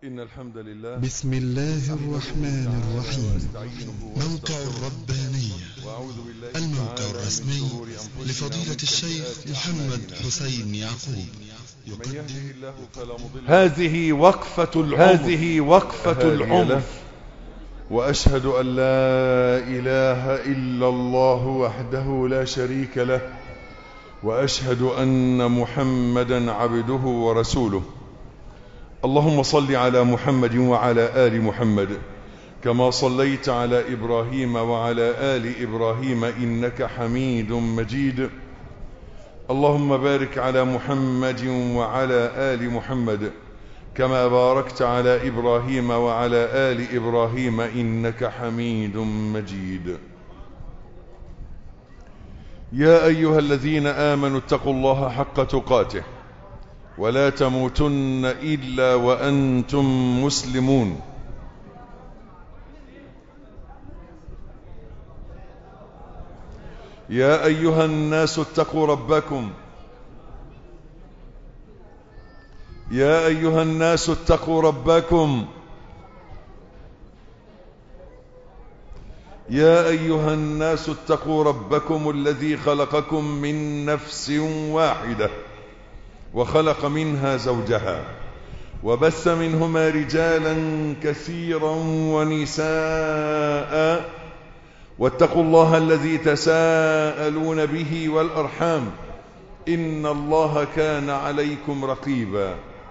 إن الحمد لله بسم الله الرحمن الرحيم ونستعينه موقع الربانية وأعوذ بالله الموقع تعالى من الرسمي شرور أنفسنا لفضيلة ومن الشيخ سيئات محمد أعمالنا. حسين يعقوب من يقدم يهده الله فلا مضل له هذه وقفة العمر هذه وقفة هادي العمر له. وأشهد أن لا إله إلا الله وحده لا شريك له وأشهد أن محمدا عبده ورسوله اللهم صل على محمد وعلى آل محمد كما صليت على إبراهيم وعلى آل إبراهيم إنك حميد مجيد اللهم بارك على محمد وعلى آل محمد كما باركت على إبراهيم وعلى آل إبراهيم إنك حميد مجيد يا أيها الذين آمنوا اتقوا الله حق تقاته ولا تموتن إلا وأنتم مسلمون يا أيها الناس اتقوا ربكم يا أيها الناس اتقوا ربكم يا أيها الناس اتقوا ربكم الذي خلقكم من نفس واحدة وخلق منها زوجها وبث منهما رجالا كثيرا ونساء واتقوا الله الذي تساءلون به والأرحام إن الله كان عليكم رقيبا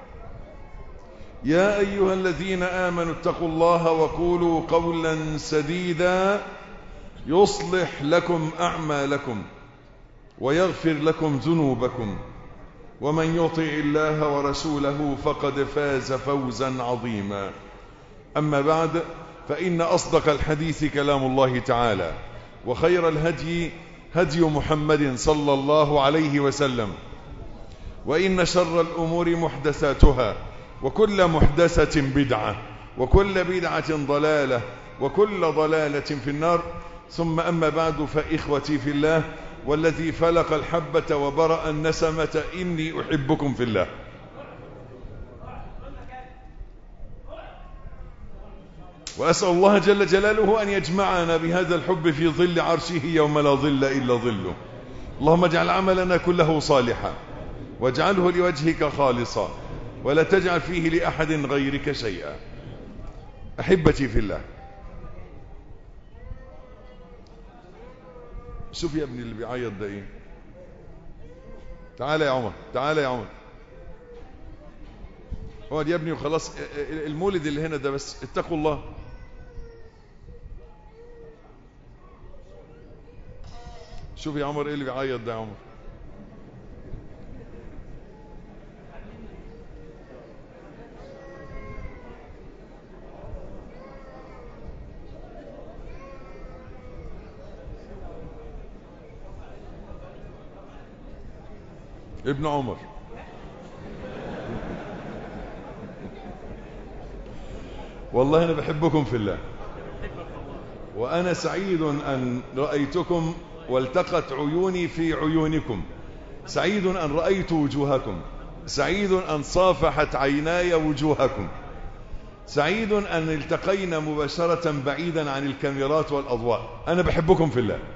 يا أيها الذين آمنوا اتقوا الله وقولوا قولا سديدا يصلح لكم أعمالكم ويغفر لكم ذنوبكم ومن يطع الله ورسوله فقد فاز فوزا عظيما أما بعد فإن أصدق الحديث كلام الله تعالى وخير الهدي هدي محمد صلى الله عليه وسلم وإن شر الأمور محدثاتها وكل محدثة بدعة وكل بدعة ضلالة وكل ضلالة في النار ثم أما بعد فإخوتي في الله والذي فلق الحبة وبرأ النسمة إني أحبكم في الله وأسأل الله جل جلاله أن يجمعنا بهذا الحب في ظل عرشه يوم لا ظل إلا ظله اللهم اجعل عملنا كله صالحا واجعله لوجهك خالصا ولا تجعل فيه لأحد غيرك شيئا أحبتي في الله شوف يا ابني اللي بيعيط ده ايه تعالى يا عمر تعالى يا عمر اقعد يا ابني وخلاص المولد اللي هنا ده بس اتقوا الله شوف يا عمر ايه اللي بيعيط ده يا عمر ابن عمر والله أنا بحبكم في الله وأنا سعيد أن رأيتكم والتقت عيوني في عيونكم سعيد أن رأيت وجوهكم سعيد أن صافحت عيناي وجوهكم سعيد أن التقينا مباشرة بعيدا عن الكاميرات والأضواء أنا بحبكم في الله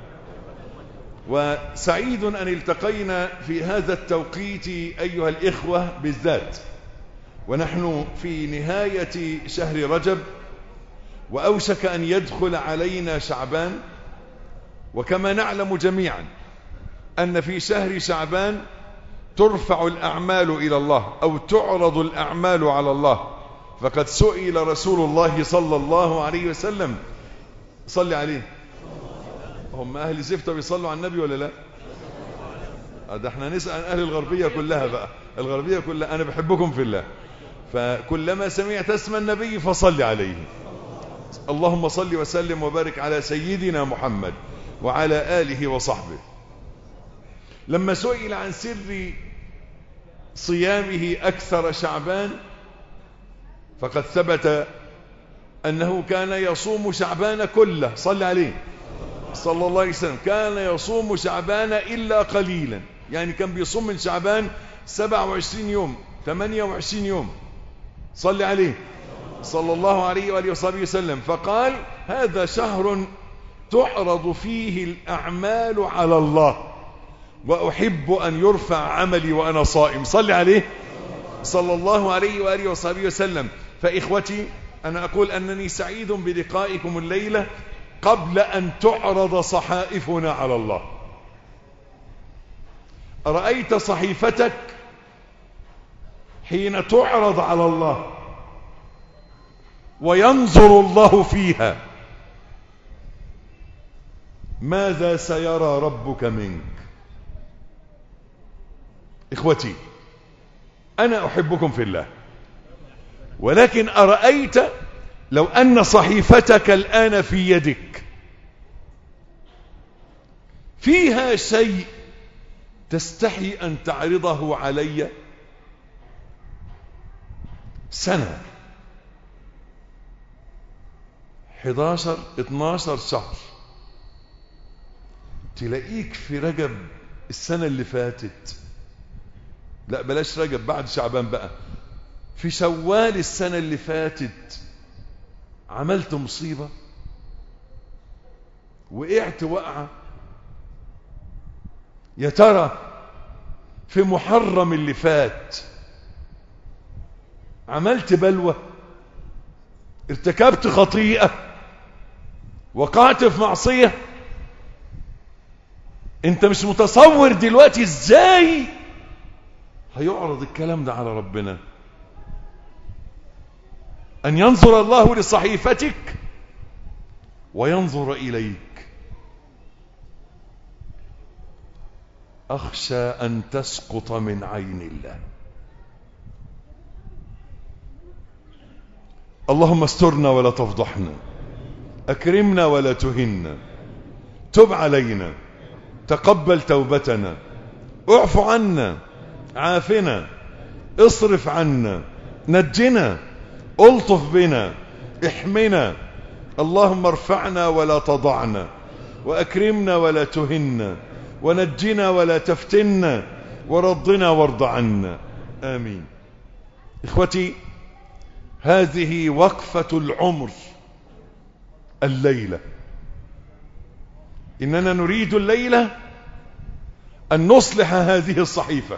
وسعيد أن التقينا في هذا التوقيت أيها الإخوة بالذات ونحن في نهاية شهر رجب وأوشك أن يدخل علينا شعبان وكما نعلم جميعا أن في شهر شعبان ترفع الأعمال إلى الله أو تعرض الأعمال على الله فقد سئل رسول الله صلى الله عليه وسلم صلي عليه هم أهل زفتة بيصلوا على النبي ولا لا آه ده احنا نسأل عن أهل الغربية كلها بقى الغربية كلها أنا بحبكم في الله فكلما سمعت اسم النبي فصل عليه اللهم صل وسلم وبارك على سيدنا محمد وعلى آله وصحبه لما سئل عن سر صيامه أكثر شعبان فقد ثبت أنه كان يصوم شعبان كله صل عليه صلى الله عليه وسلم كان يصوم شعبان إلا قليلا يعني كان بيصوم من شعبان 27 يوم 28 يوم صلي عليه صلى الله عليه وآله وصحبه وسلم فقال هذا شهر تعرض فيه الأعمال على الله وأحب أن يرفع عملي وأنا صائم صل عليه صلى الله عليه وآله وصحبه وسلم فإخوتي أنا أقول أنني سعيد بلقائكم الليلة قبل أن تعرض صحائفنا على الله أرأيت صحيفتك حين تعرض على الله وينظر الله فيها ماذا سيرى ربك منك إخوتي أنا أحبكم في الله ولكن أرأيت لو أن صحيفتك الآن في يدك فيها شيء تستحي أن تعرضه علي سنة 11 12 شهر تلاقيك في رجب السنة اللي فاتت لا بلاش رجب بعد شعبان بقى في شوال السنة اللي فاتت عملت مصيبة وقعت وقعة يا ترى في محرم اللي فات عملت بلوى ارتكبت خطيئة وقعت في معصية انت مش متصور دلوقتي ازاي هيعرض الكلام ده على ربنا أن ينظر الله لصحيفتك وينظر إليك أخشى أن تسقط من عين الله اللهم استرنا ولا تفضحنا أكرمنا ولا تهنا تب علينا تقبل توبتنا اعف عنا عافنا اصرف عنا نجنا الطف بنا احمنا اللهم ارفعنا ولا تضعنا واكرمنا ولا تهنا ونجنا ولا تفتنا ورضنا وارض عنا امين اخوتي هذه وقفة العمر الليلة اننا نريد الليلة ان نصلح هذه الصحيفة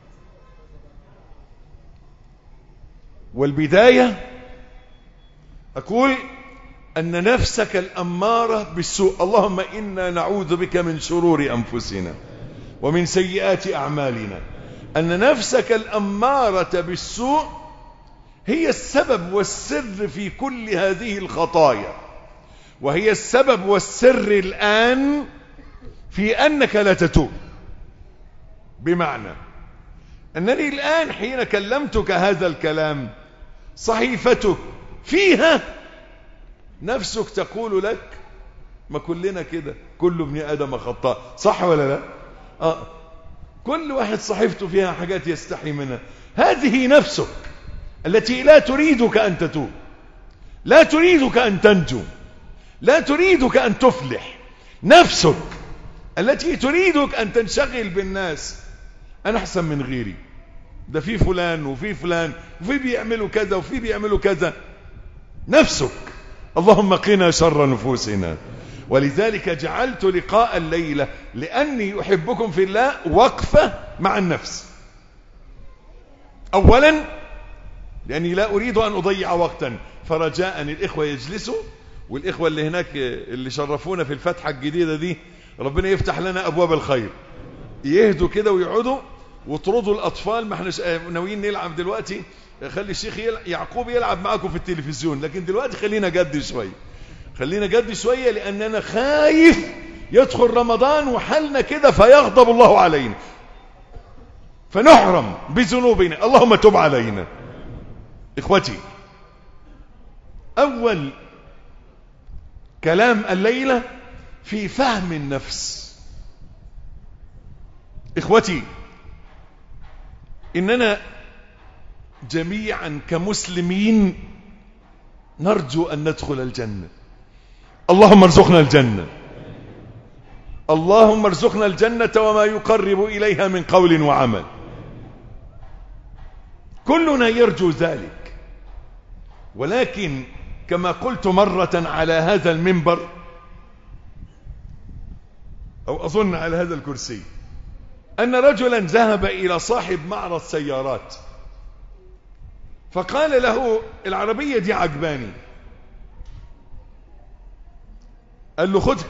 والبداية أقول أن نفسك الأمارة بالسوء اللهم إنا نعوذ بك من شرور أنفسنا ومن سيئات أعمالنا أن نفسك الأمارة بالسوء هي السبب والسر في كل هذه الخطايا وهي السبب والسر الآن في أنك لا تتوب بمعنى أنني الآن حين كلمتك هذا الكلام صحيفتك فيها نفسك تقول لك ما كلنا كده كل ابن آدم خطاء صح ولا لا آه. كل واحد صحيفته فيها حاجات يستحي منها هذه نفسك التي لا تريدك أن تتوب لا تريدك أن تنجو لا تريدك أن تفلح نفسك التي تريدك أن تنشغل بالناس أنا أحسن من غيري ده في فلان وفي فلان وفي بيعملوا كذا وفي بيعملوا كذا نفسك اللهم قنا شر نفوسنا ولذلك جعلت لقاء الليلة لأني أحبكم في الله وقفة مع النفس أولا لأني لا أريد أن أضيع وقتا فرجاء الإخوة يجلسوا والإخوة اللي هناك اللي شرفونا في الفتحة الجديدة دي ربنا يفتح لنا أبواب الخير يهدوا كده ويقعدوا وطردوا الأطفال ما احنا ناويين نلعب دلوقتي خلي الشيخ يعقوب يلعب معاكم في التلفزيون لكن دلوقتي خلينا جد شوية خلينا جد شوية لأن أنا خايف يدخل رمضان وحالنا كده فيغضب الله علينا فنحرم بذنوبنا اللهم تب علينا إخوتي أول كلام الليلة في فهم النفس إخوتي إننا جميعا كمسلمين نرجو أن ندخل الجنة اللهم ارزقنا الجنة اللهم ارزقنا الجنة وما يقرب إليها من قول وعمل كلنا يرجو ذلك ولكن كما قلت مرة على هذا المنبر أو أظن على هذا الكرسي أن رجلا ذهب إلى صاحب معرض سيارات فقال له العربية دي عجباني قال له خدها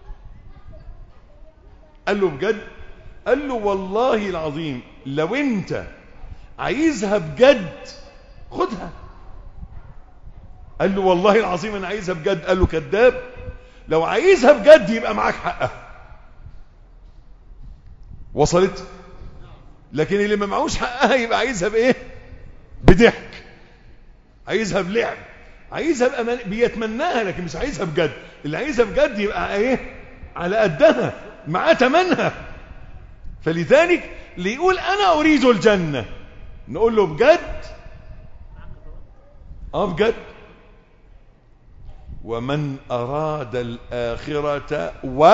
قال له بجد قال له والله العظيم لو انت عايزها بجد خدها قال له والله العظيم انا عايزها بجد قال له كذاب لو عايزها بجد يبقى معاك حقها وصلت لكن اللي ما معهوش حقها يبقى عايزها بايه بضحك عايزها بلعب عايزها بأمان بيتمناها لكن مش عايزها بجد اللي عايزها بجد يبقى ايه على قدها معاه تمنها فلذلك اللي يقول انا اريد الجنة نقول له بجد اه بجد ومن اراد الاخرة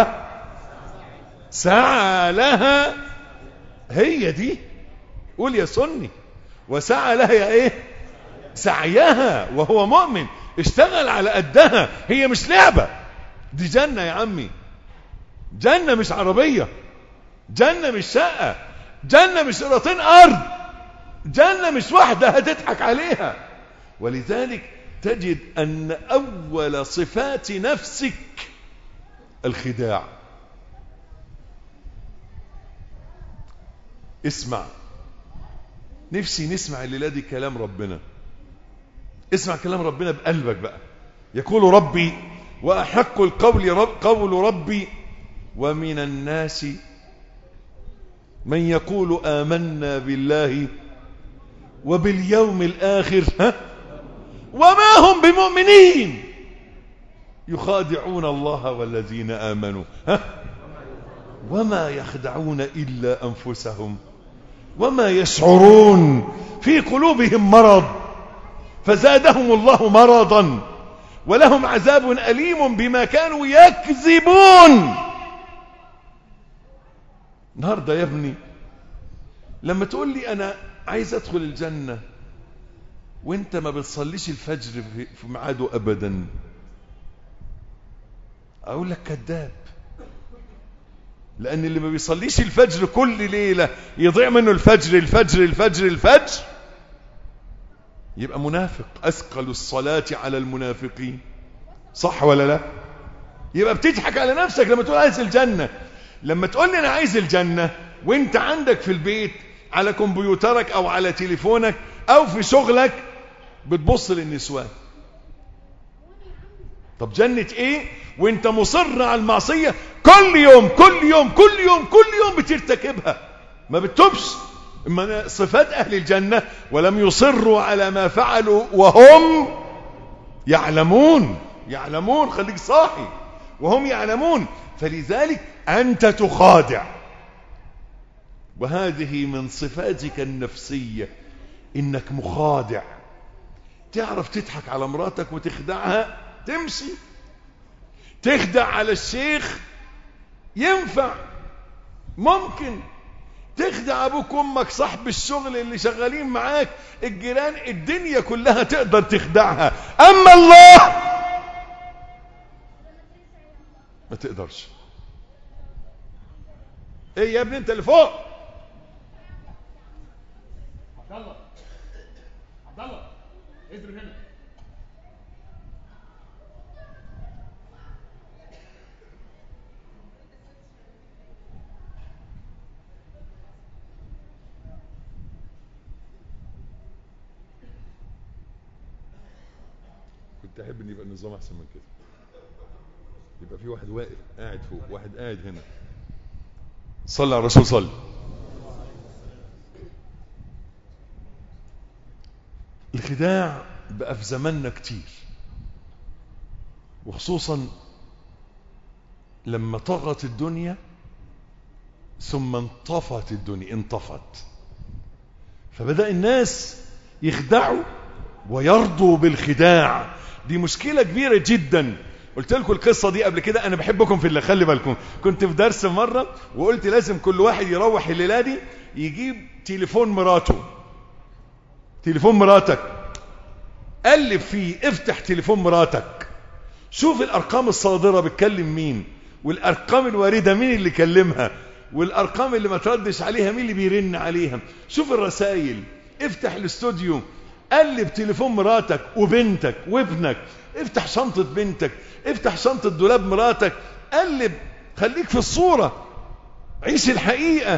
وسعى لها هي دي قول يا سني وسعى لها يا ايه سعيها وهو مؤمن اشتغل على قدها هي مش لعبة دي جنة يا عمي جنة مش عربية جنة مش شقة جنة مش قراطين أرض جنة مش واحدة هتضحك عليها ولذلك تجد أن أول صفات نفسك الخداع اسمع نفسي نسمع الليلة دي كلام ربنا اسمع كلام ربنا بقلبك بقى يقول ربي وأحق القول رب قول ربي ومن الناس من يقول آمنا بالله وباليوم الآخر ها وما هم بمؤمنين يخادعون الله والذين آمنوا ها وما يخدعون إلا أنفسهم وما يشعرون في قلوبهم مرض فزادهم الله مرضا ولهم عذاب أليم بما كانوا يكذبون النهاردة يا ابني لما تقول لي أنا عايز أدخل الجنة وانت ما بتصليش الفجر في ميعاده أبدا أقول لك كذاب لأن اللي ما بيصليش الفجر كل ليلة يضيع منه الفجر الفجر الفجر الفجر يبقى منافق أثقل الصلاة على المنافقين صح ولا لا يبقى بتضحك على نفسك لما تقول عايز الجنة لما تقول لي أنا عايز الجنة وانت عندك في البيت على كمبيوترك أو على تليفونك أو في شغلك بتبص للنسوان طب جنة ايه وانت مصر على المعصية كل يوم كل يوم كل يوم كل يوم بترتكبها ما بتتوبش اما صفات اهل الجنة ولم يصروا على ما فعلوا وهم يعلمون يعلمون خليك صاحي وهم يعلمون فلذلك انت تخادع وهذه من صفاتك النفسية انك مخادع تعرف تضحك على مراتك وتخدعها تمشي تخدع على الشيخ ينفع ممكن تخدع ابوك وامك صاحب الشغل اللي شغالين معاك الجيران الدنيا كلها تقدر تخدعها اما الله ما تقدرش ايه يا ابني انت اللي فوق عبد الله عبد الله اضرب هنا كنت احب ان يبقى النظام احسن من كده يبقى في واحد واقف قاعد فوق واحد قاعد هنا صلى على الرسول صلى الخداع بقى في زماننا كتير وخصوصا لما طغت الدنيا ثم انطفت الدنيا انطفت فبدأ الناس يخدعوا ويرضوا بالخداع دي مشكلة كبيرة جدا قلت لكم القصة دي قبل كده أنا بحبكم في اللي خلي بالكم كنت في درس مرة وقلت لازم كل واحد يروح الليلة دي يجيب تليفون مراته تليفون مراتك قلب فيه افتح تليفون مراتك شوف الارقام الصادره بتكلم مين والارقام الوارده مين اللي كلمها والارقام اللي ما تردش عليها مين اللي بيرن عليها شوف الرسائل افتح الاستوديو قلب تليفون مراتك وبنتك وابنك افتح شنطة بنتك افتح شنطة دولاب مراتك قلب خليك في الصورة عيش الحقيقة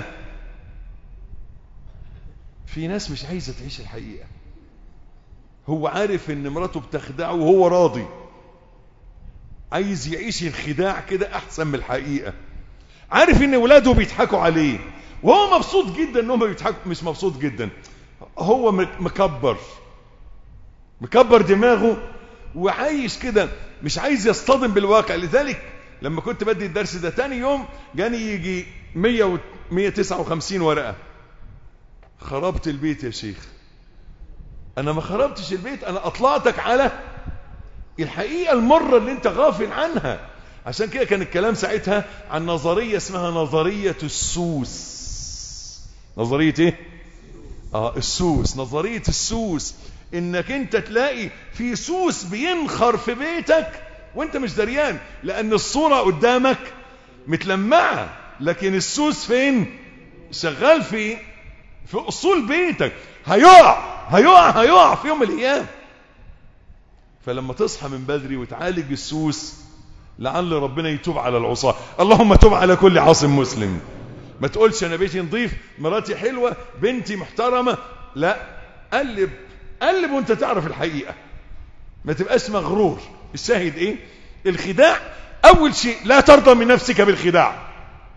في ناس مش عايزة تعيش الحقيقة هو عارف ان مراته بتخدعه وهو راضي عايز يعيش الخداع كده احسن من الحقيقة عارف ان ولاده بيضحكوا عليه وهو مبسوط جدا انهم بيضحكوا مش مبسوط جدا هو مكبر مكبر دماغه وعايش كده مش عايز يصطدم بالواقع لذلك لما كنت بدي الدرس ده تاني يوم جاني يجي 100 و 159 ورقة خربت البيت يا شيخ انا ما خربتش البيت انا اطلعتك على الحقيقة المرة اللي انت غافل عنها عشان كده كان الكلام ساعتها عن نظرية اسمها نظرية السوس نظرية ايه اه السوس نظرية السوس انك انت تلاقي في سوس بينخر في بيتك وانت مش دريان لان الصورة قدامك متلمعة لكن السوس فين شغال في في اصول بيتك هيقع هيقع هيقع في يوم من الايام فلما تصحى من بدري وتعالج السوس لعل ربنا يتوب على العصاة اللهم تب على كل عاصم مسلم ما تقولش انا بيتي نظيف مراتي حلوة بنتي محترمة لا قلب قلب وانت تعرف الحقيقة ما تبقاش مغرور الشاهد ايه الخداع اول شيء لا ترضى من نفسك بالخداع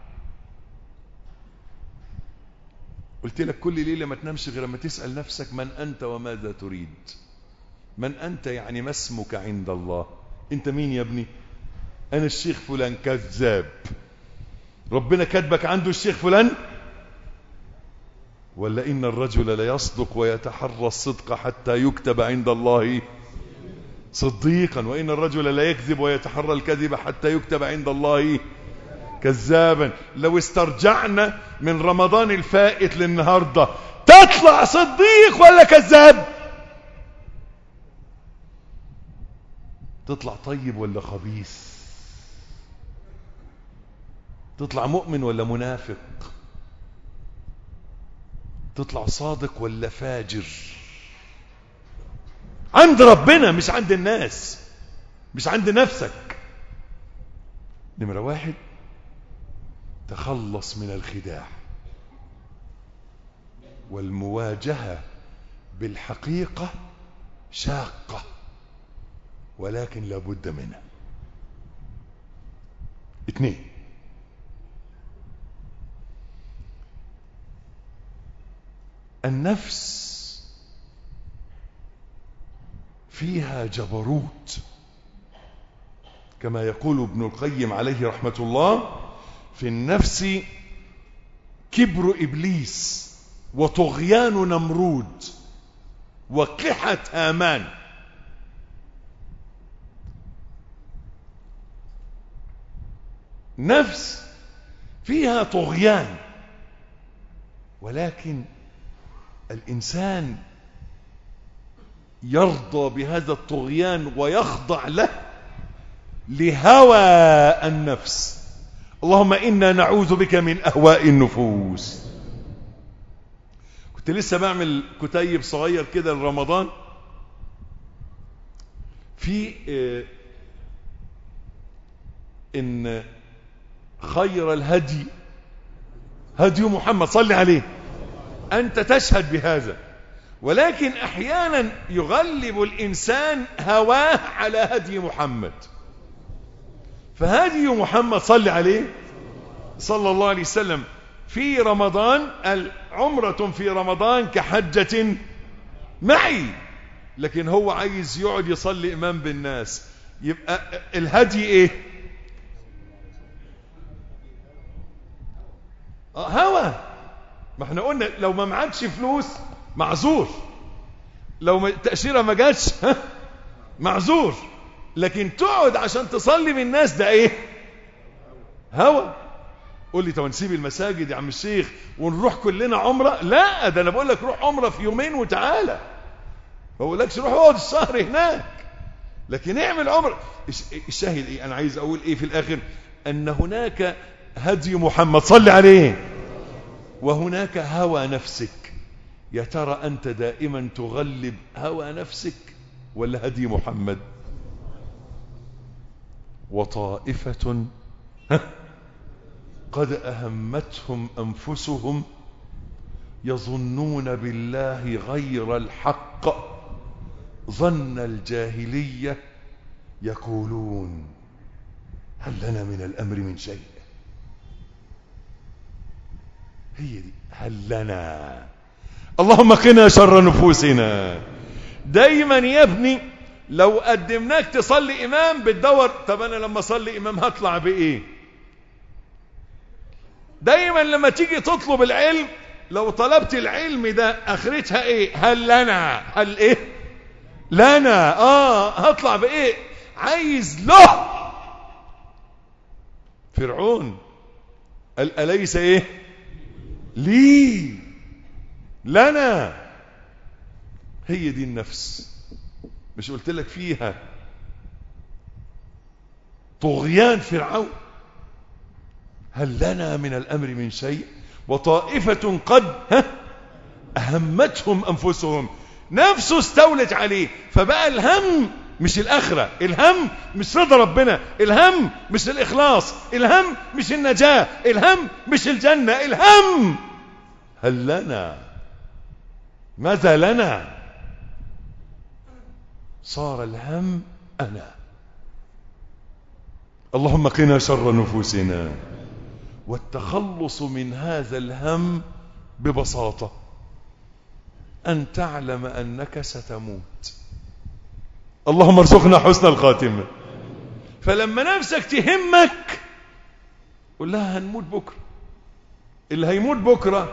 قلت لك كل ليلة ما تنامش غير لما تسأل نفسك من أنت وماذا تريد من أنت يعني ما اسمك عند الله أنت مين يا ابني أنا الشيخ فلان كذاب ربنا كاتبك عنده الشيخ فلان ولا إن الرجل ليصدق ويتحرى الصدق حتى يكتب عند الله صديقا وإن الرجل لا يكذب ويتحرى الكذب حتى يكتب عند الله كذابا لو استرجعنا من رمضان الفائت للنهاردة تطلع صديق ولا كذاب تطلع طيب ولا خبيث تطلع مؤمن ولا منافق تطلع صادق ولا فاجر عند ربنا مش عند الناس مش عند نفسك نمرة واحد تخلص من الخداع والمواجهة بالحقيقة شاقة ولكن لابد منها اثنين النفس فيها جبروت كما يقول ابن القيم عليه رحمة الله في النفس كبر إبليس وطغيان نمرود وقحة هامان نفس فيها طغيان ولكن الإنسان يرضى بهذا الطغيان ويخضع له لهوى النفس اللهم إنا نعوذ بك من أهواء النفوس كنت لسه بعمل كتيب صغير كده لرمضان في اه إن خير الهدي هدي محمد صلي عليه أنت تشهد بهذا ولكن أحيانا يغلب الإنسان هواه على هدي محمد فهدي محمد صلى عليه صلى الله عليه وسلم في رمضان العمرة في رمضان كحجة معي لكن هو عايز يقعد يصلي إمام بالناس يبقى الهدي ايه هوى ما احنا قلنا لو ما معكش فلوس معذور لو التأشيرة ما جاتش ها معذور لكن تقعد عشان تصلي بالناس ده ايه هوى قول لي طب نسيب المساجد يا عم الشيخ ونروح كلنا عمرة لا ده انا بقول لك روح عمرة في يومين وتعالى ما بقولكش روح اقعد الشهر هناك لكن اعمل عمر الشاهد ايه انا عايز اقول ايه في الاخر ان هناك هدي محمد صل عليه وهناك هوى نفسك يا ترى انت دائما تغلب هوى نفسك ولا هدي محمد وطائفة قد أهمتهم أنفسهم يظنون بالله غير الحق ظن الجاهلية يقولون هل لنا من الأمر من شيء هي دي هل لنا اللهم قنا شر نفوسنا دايما يا ابني لو قدمناك تصلي امام بتدور طب انا لما اصلي امام هطلع بايه دايما لما تيجي تطلب العلم لو طلبت العلم ده اخرتها ايه هل لنا هل ايه لنا اه هطلع بايه عايز له فرعون قال اليس ايه لي لنا هي دي النفس مش قلت لك فيها طغيان فرعون هل لنا من الأمر من شيء وطائفة قد ها أهمتهم أنفسهم نفسه استولت عليه فبقى الهم مش الآخرة الهم مش رضا ربنا الهم مش الإخلاص الهم مش النجاة الهم مش الجنة الهم هل لنا ماذا لنا صار الهم أنا اللهم قنا شر نفوسنا والتخلص من هذا الهم ببساطة أن تعلم أنك ستموت اللهم ارزقنا حسن الخاتمة فلما نفسك تهمك قل لها هنموت بكرة اللي هيموت بكرة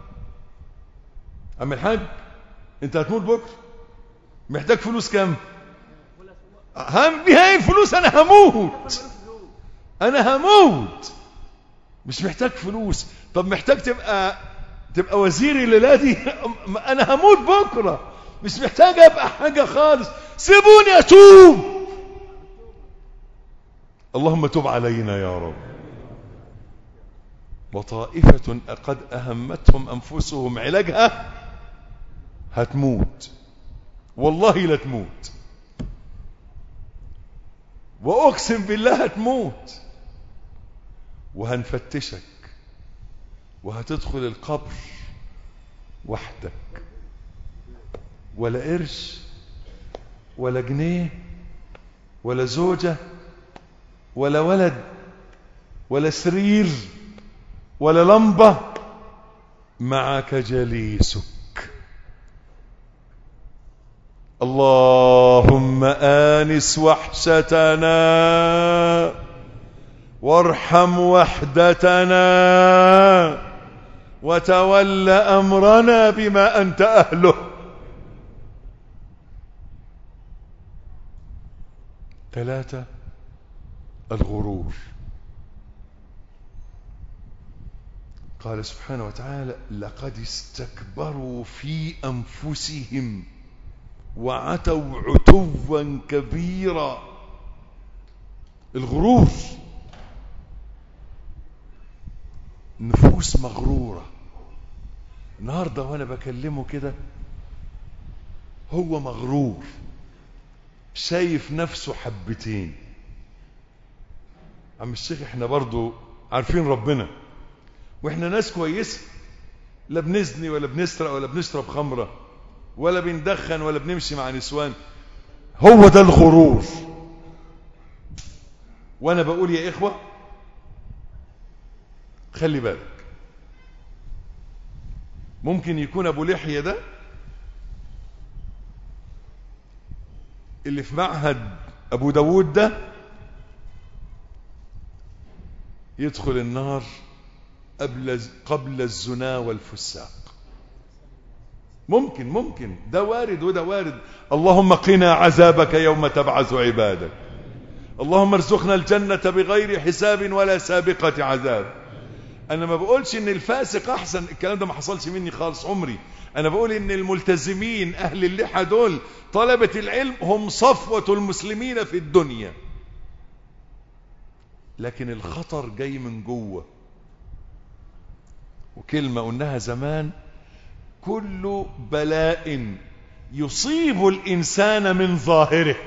أم الحاج انت هتموت بكرة محتاج فلوس كام هم نهاية الفلوس انا هموت انا هموت مش محتاج فلوس طب محتاج تبقى تبقى وزيري الليله دي انا هموت بكره مش محتاج ابقى حاجه خالص سيبوني اتوب اللهم تب علينا يا رب وطائفة قد أهمتهم أنفسهم علاجها هتموت والله لا تموت وأقسم بالله هتموت وهنفتشك وهتدخل القبر وحدك ولا قرش ولا جنيه ولا زوجة ولا ولد ولا سرير ولا لمبة معك جليسك اللهم آنس وحشتنا وارحم وحدتنا وتول أمرنا بما أنت أهله ثلاثة الغرور قال سبحانه وتعالى لقد استكبروا في أنفسهم وعتوا عتوا كبيرا الغرور نفوس مغرورة النهاردة وانا بكلمه كده هو مغرور شايف نفسه حبتين عم الشيخ احنا برضو عارفين ربنا واحنا ناس كويسة لا بنزني ولا بنسرق ولا بنشرب خمرة ولا بندخن ولا بنمشي مع نسوان هو ده الغرور وانا بقول يا اخوة خلي بالك ممكن يكون ابو لحية ده اللي في معهد ابو داود ده يدخل النار قبل قبل الزنا والفساق ممكن ممكن ده وارد وده وارد اللهم قنا عذابك يوم تبعث عبادك اللهم ارزقنا الجنة بغير حساب ولا سابقة عذاب انا ما بقولش ان الفاسق احسن الكلام ده ما حصلش مني خالص عمري انا بقول ان الملتزمين اهل اللحى دول طلبة العلم هم صفوة المسلمين في الدنيا لكن الخطر جاي من جوه وكلمة قلناها زمان كل بلاء يصيب الإنسان من ظاهره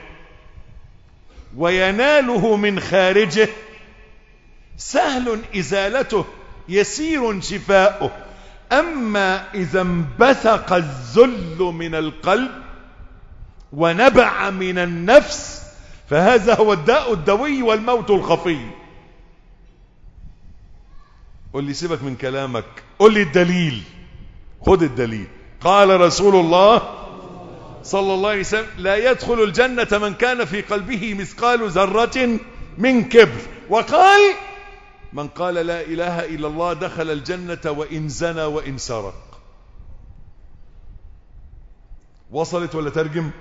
ويناله من خارجه سهل إزالته يسير شفاؤه أما إذا انبثق الذل من القلب ونبع من النفس فهذا هو الداء الدوي والموت الخفي قل لي سيبك من كلامك قل لي الدليل خد الدليل قال رسول الله صلى الله عليه وسلم لا يدخل الجنة من كان في قلبه مثقال ذرة من كبر وقال من قال لا إله إلا الله دخل الجنة وإن زنى وإن سرق وصلت ولا ترجم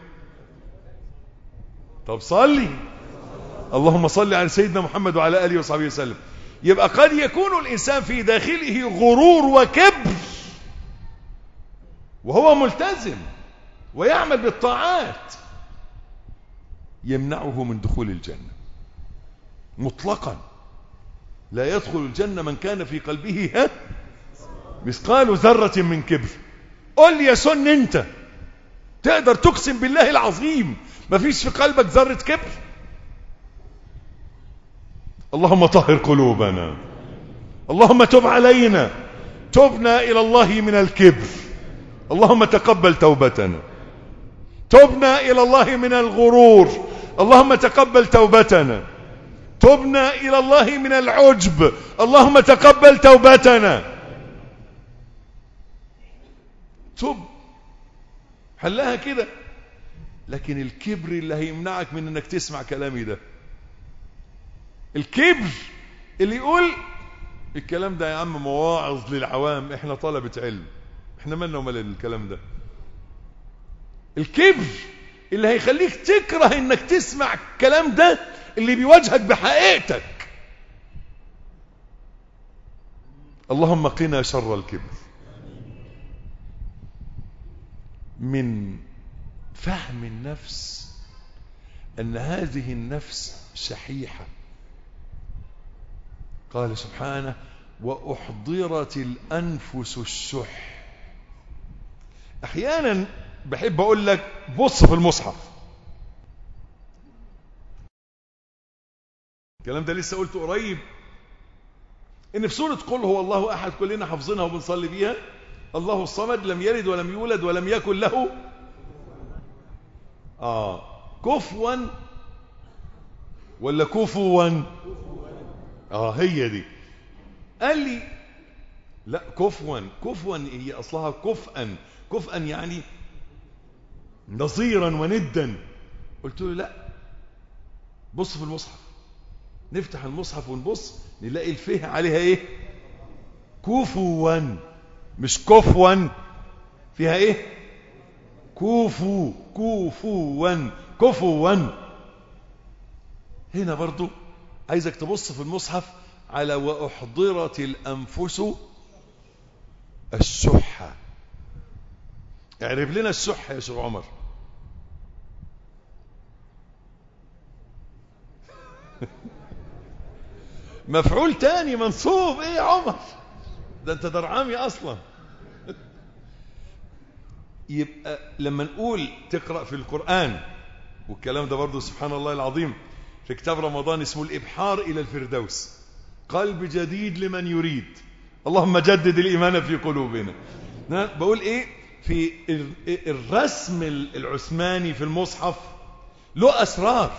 طب صلي اللهم صل على سيدنا محمد وعلى آله وصحبه وسلم يبقى قد يكون الإنسان في داخله غرور وكبر وهو ملتزم ويعمل بالطاعات يمنعه من دخول الجنة مطلقا لا يدخل الجنة من كان في قلبه ها مثقال ذرة من كبر قل لي يا سن انت تقدر تقسم بالله العظيم ما فيش في قلبك ذرة كبر اللهم طهر قلوبنا اللهم تب علينا تبنا إلى الله من الكبر اللهم تقبل توبتنا تبنا إلى الله من الغرور اللهم تقبل توبتنا تبنا إلى الله من العجب اللهم تقبل توبتنا تب حلها كده لكن الكبر اللي هيمنعك من انك تسمع كلامي ده الكبر اللي يقول الكلام ده يا عم مواعظ للعوام احنا طلبة علم احنا مالنا ومال الكلام ده الكبر اللي هيخليك تكره انك تسمع الكلام ده اللي بيواجهك بحقيقتك اللهم قنا شر الكبر من فهم النفس ان هذه النفس شحيحه قال سبحانه واحضرت الانفس الشح احيانا بحب اقول لك بص في المصحف الكلام ده لسه قلته قريب ان في سوره قل هو الله احد كلنا حافظينها وبنصلي بيها الله الصمد لم يلد ولم يولد ولم يكن له اه كفوا ولا كفوا اه هي دي قال لي لا كفوا كفوا هي اصلها كفءا كفءا يعني نظيرا وندا قلت له لا بص في المصحف نفتح المصحف ونبص نلاقي الفه عليها ايه كفوا مش كفوا فيها ايه كوفو كوفوا كفوا هنا برضو عايزك تبص في المصحف على وأحضرت الأنفس الشحة اعرف لنا الشح يا شيخ عمر مفعول تاني منصوب ايه يا عمر ده انت درعامي اصلا يبقى لما نقول تقرأ في القرآن والكلام ده برضو سبحان الله العظيم في كتاب رمضان اسمه الإبحار إلى الفردوس قلب جديد لمن يريد اللهم جدد الإيمان في قلوبنا بقول إيه في الرسم العثماني في المصحف له أسرار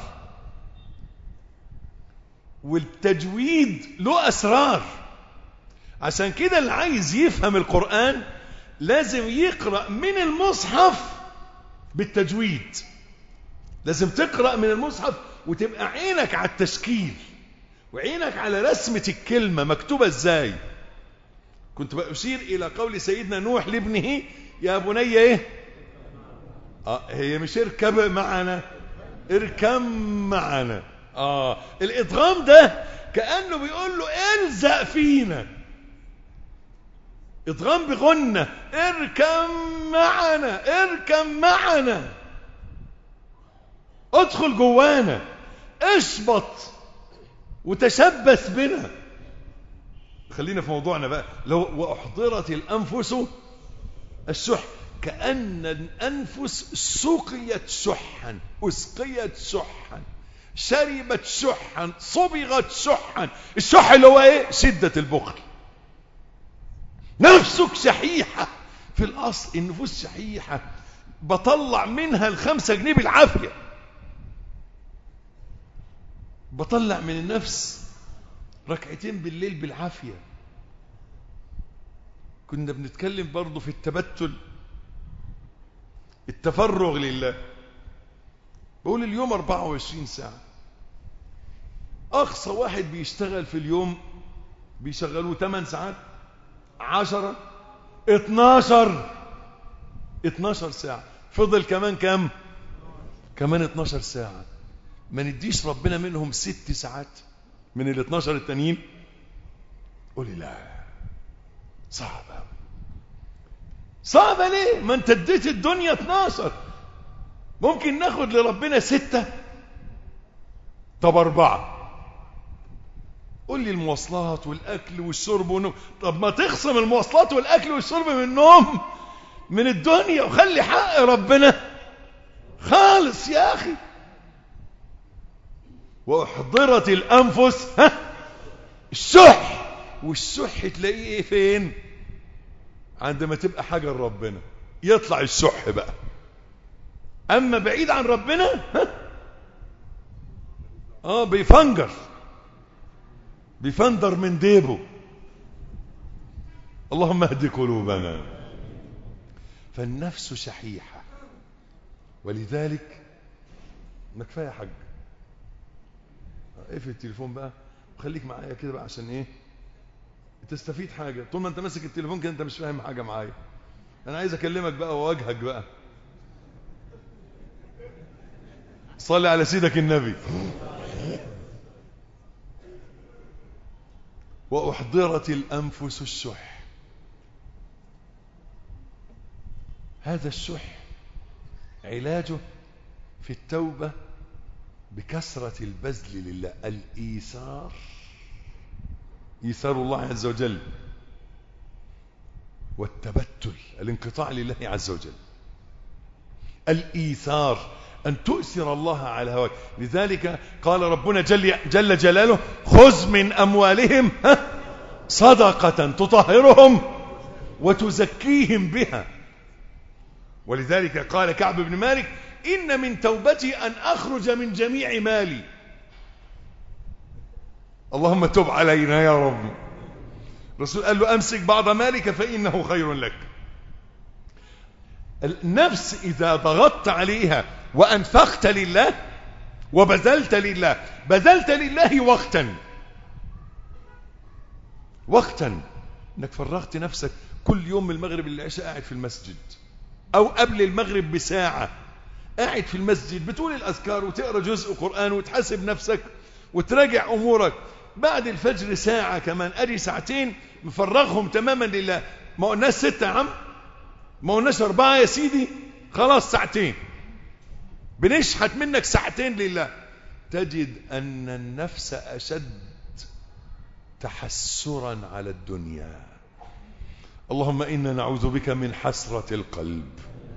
والتجويد له أسرار عشان كده اللي عايز يفهم القرآن لازم يقرأ من المصحف بالتجويد لازم تقرأ من المصحف وتبقى عينك على التشكيل وعينك على رسمة الكلمة مكتوبة ازاي كنت بأشير إلى قول سيدنا نوح لابنه يا بني ايه آه هي مش اركب معنا اركب معنا آه الإدغام ده كأنه بيقول له الزق فينا ادغام بغنة اركب معنا اركب معنا ادخل جوانا اشبط وتشبث بنا خلينا في موضوعنا بقى لو واحضرت الانفس الشح كأن الأنفس سقيت شحا أسقيت شحا شربت شحا صبغت شحا الشح اللي هو ايه شدة البخل نفسك شحيحة في الأصل النفوس شحيحة بطلع منها الخمسة جنيه بالعافية بطلع من النفس ركعتين بالليل بالعافية كنا بنتكلم برضو في التبتل التفرغ لله بقول اليوم 24 ساعة أقصى واحد بيشتغل في اليوم بيشغلوه 8 ساعات 10 12 12 ساعة فضل كمان كم كمان 12 ساعة ما نديش ربنا منهم ست ساعات من ال 12 التانيين قولي لا صعبة صعبة ليه ما انت اديت الدنيا 12 ممكن ناخد لربنا ستة طب أربعة قول لي المواصلات والأكل والشرب والنوم طب ما تخصم المواصلات والأكل والشرب من النوم من الدنيا وخلي حق ربنا خالص يا أخي وأحضرت الأنفس ها الشح والشح تلاقيه ايه فين عندما تبقى حاجة لربنا يطلع الشح بقى أما بعيد عن ربنا ها اه بيفنجر بيفندر من ديبه اللهم اهد قلوبنا فالنفس شحيحة ولذلك ما كفايه يا حاج اقفل التليفون بقى وخليك معايا كده بقى عشان ايه تستفيد حاجة طول ما انت ماسك التليفون كده انت مش فاهم حاجة معايا انا عايز اكلمك بقى واواجهك بقى صلي على سيدك النبي وأحضرت الأنفس الشح هذا الشح علاجه في التوبة بكثرة البذل لله الإيثار إيثار الله عز وجل والتبتل الانقطاع لله عز وجل الإيثار أن تؤثر الله على هواك لذلك قال ربنا جل, جل جلاله خذ من أموالهم صدقة تطهرهم وتزكيهم بها ولذلك قال كعب بن مالك إن من توبتي أن أخرج من جميع مالي اللهم تب علينا يا رب الرسول قال له أمسك بعض مالك فإنه خير لك النفس إذا ضغطت عليها وأنفقت لله وبذلت لله بذلت لله وقتا وقتا انك فرغت نفسك كل يوم من المغرب للعشاء قاعد في المسجد او قبل المغرب بساعة قاعد في المسجد بتقول الاذكار وتقرا جزء قرآن وتحاسب نفسك وتراجع امورك بعد الفجر ساعة كمان ادي ساعتين مفرغهم تماما لله ما قلناش ستة يا عم ما قلناش اربعة يا سيدي خلاص ساعتين بنشحت منك ساعتين لله تجد أن النفس أشد تحسرا على الدنيا اللهم إنا نعوذ بك من حسرة القلب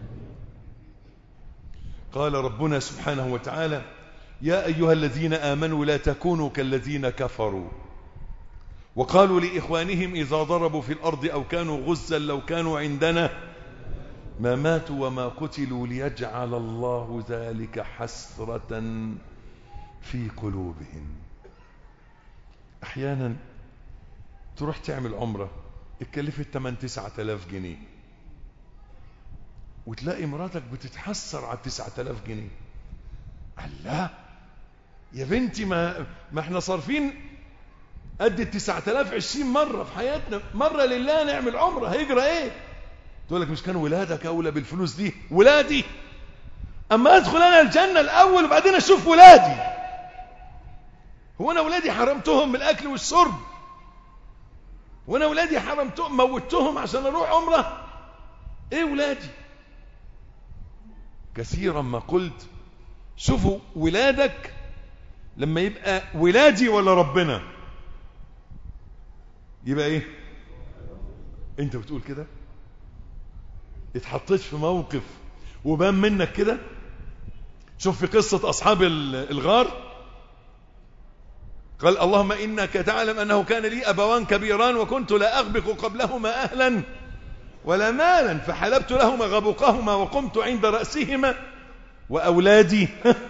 قال ربنا سبحانه وتعالى يا أيها الذين آمنوا لا تكونوا كالذين كفروا وقالوا لإخوانهم إذا ضربوا في الأرض أو كانوا غزا لو كانوا عندنا ما ماتوا وما قتلوا ليجعل الله ذلك حسرة في قلوبهم احيانا تروح تعمل عمرة اتكلفت 8 9000 جنيه وتلاقي مراتك بتتحسر على 9000 جنيه الله يا بنتي ما ما احنا صارفين قد ال 9000 20 مرة في حياتنا مرة لله نعمل عمرة هيجرى ايه تقول لك مش كان ولادك اولى بالفلوس دي ولادي اما ادخل انا الجنة الاول وبعدين اشوف ولادي هو انا ولادي حرمتهم من الاكل والشرب وانا ولادي حرمتهم موتهم عشان اروح عمره ايه ولادي كثيرا ما قلت شوفوا ولادك لما يبقى ولادي ولا ربنا يبقى ايه انت بتقول كده اتحطيت في موقف وبان منك كده شوف في قصة أصحاب الغار قال اللهم إنك تعلم أنه كان لي أبوان كبيران وكنت لا أغبق قبلهما أهلا ولا مالا فحلبت لهما غبقهما وقمت عند رأسهما وأولادي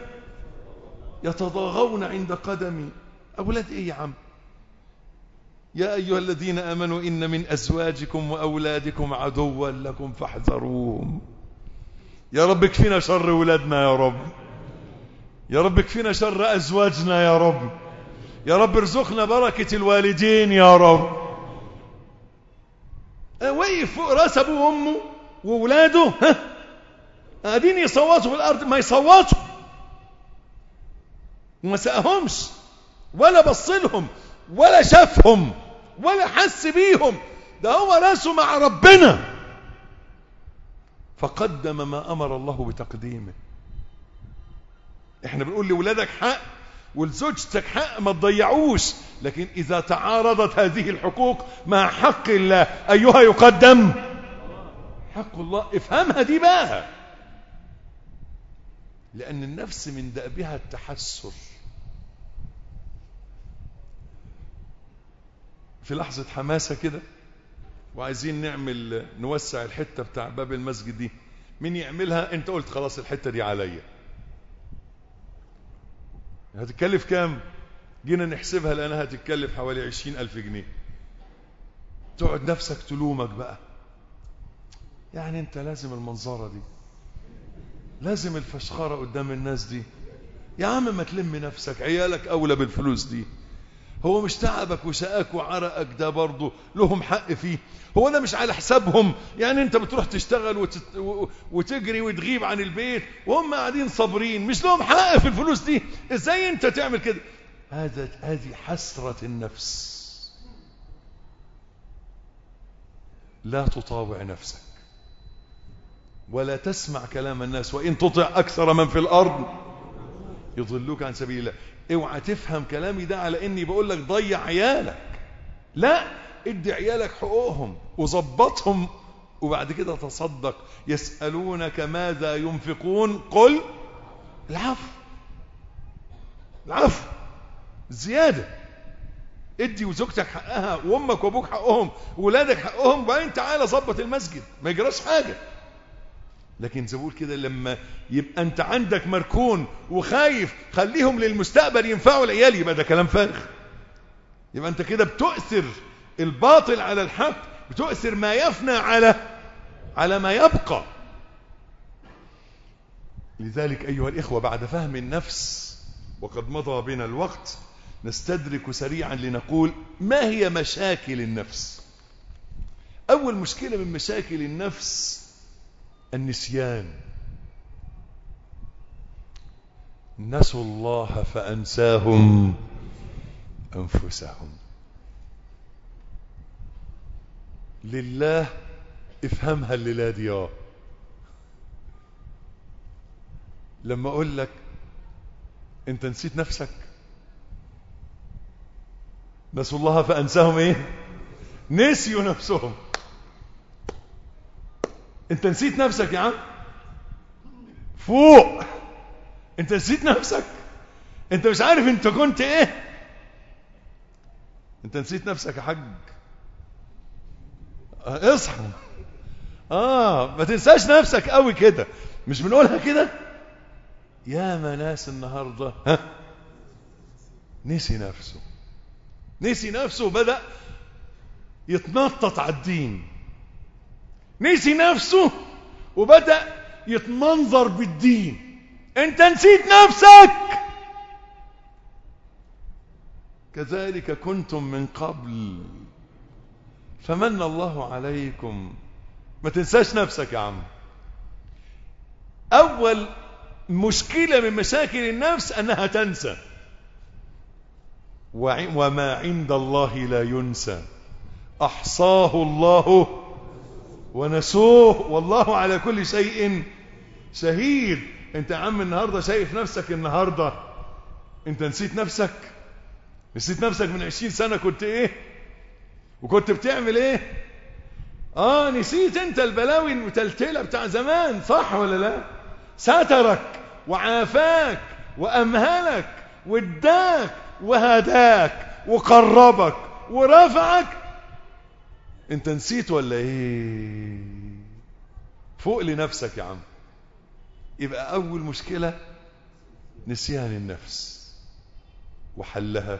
يتضاغون عند قدمي أولاد إيه يا عم يا أيها الذين آمنوا إن من أزواجكم وأولادكم عدوا لكم فاحذروهم يا رب اكفينا شر ولادنا يا رب يا رب اكفينا شر أزواجنا يا رب يا رب ارزقنا بركة الوالدين يا رب وقف فوق راس ابوه وامه وولاده ها قاعدين يصوتوا في الارض ما يصوتوا وما سقهمش ولا بص لهم ولا شافهم ولا حس بيهم ده هو راسه مع ربنا فقدم ما امر الله بتقديمه احنا بنقول لولادك حق ولزوجتك حق ما تضيعوش لكن إذا تعارضت هذه الحقوق مع حق الله أيها يقدم حق الله افهمها دي بقى لأن النفس من دأبها التحسر في لحظة حماسة كده وعايزين نعمل نوسع الحتة بتاع باب المسجد دي مين يعملها انت قلت خلاص الحتة دي عليا هتتكلف كام جينا نحسبها لانها هتتكلف حوالي عشرين الف جنيه تقعد نفسك تلومك بقى يعني انت لازم المنظرة دي لازم الفشخرة قدام الناس دي يا عم ما تلم نفسك عيالك اولى بالفلوس دي هو مش تعبك وشقاك وعرقك ده برضه لهم حق فيه هو ده مش على حسابهم يعني انت بتروح تشتغل وتت... وتجري وتغيب عن البيت وهم قاعدين صابرين مش لهم حق في الفلوس دي ازاي انت تعمل كده هذا هذه حسرة النفس لا تطاوع نفسك ولا تسمع كلام الناس وإن تطع أكثر من في الأرض يضلوك عن سبيل الله اوعى تفهم كلامي ده على اني بقول لك ضيع عيالك لا ادي عيالك حقوقهم وظبطهم وبعد كده تصدق يسألونك ماذا ينفقون قل العفو العفو زيادة ادي وزوجتك حقها وامك وابوك حقهم وولادك حقهم وبعدين تعالى ظبط المسجد ما يجراش حاجة لكن زي بقول كده لما يبقى انت عندك مركون وخايف خليهم للمستقبل ينفعوا العيال يبقى ده كلام فارغ يبقى انت كده بتؤثر الباطل على الحق بتؤثر ما يفنى على على ما يبقى لذلك أيها الإخوة بعد فهم النفس وقد مضى بنا الوقت نستدرك سريعا لنقول ما هي مشاكل النفس أول مشكلة من مشاكل النفس النسيان نسوا الله فأنساهم أنفسهم لله افهمها الليلة دي اه لما اقول لك انت نسيت نفسك نسوا الله فانساهم ايه نسيوا نفسهم انت نسيت نفسك يا عم فوق انت نسيت نفسك انت مش عارف انت كنت ايه انت نسيت نفسك يا حاج اه اصحى اه ما تنساش نفسك قوي كده مش بنقولها كده يا ما ناس النهارده ها نسي نفسه نسي نفسه وبدأ يتنطط على الدين نسي نفسه وبدأ يتمنظر بالدين انت نسيت نفسك كذلك كنتم من قبل فمن الله عليكم ما تنساش نفسك يا عم اول مشكلة من مشاكل النفس انها تنسى وما عند الله لا ينسى أحصاه الله ونسوه والله على كل شيء شهيد انت يا عم النهاردة شايف نفسك النهاردة انت نسيت نفسك نسيت نفسك من عشرين سنة كنت ايه وكنت بتعمل ايه اه نسيت انت البلاوي المتلتلة بتاع زمان صح ولا لا سترك وعافاك وامهلك واداك وهداك وقربك ورفعك انت نسيت ولا ايه فوق لنفسك يا عم يبقى اول مشكلة نسيان النفس وحلها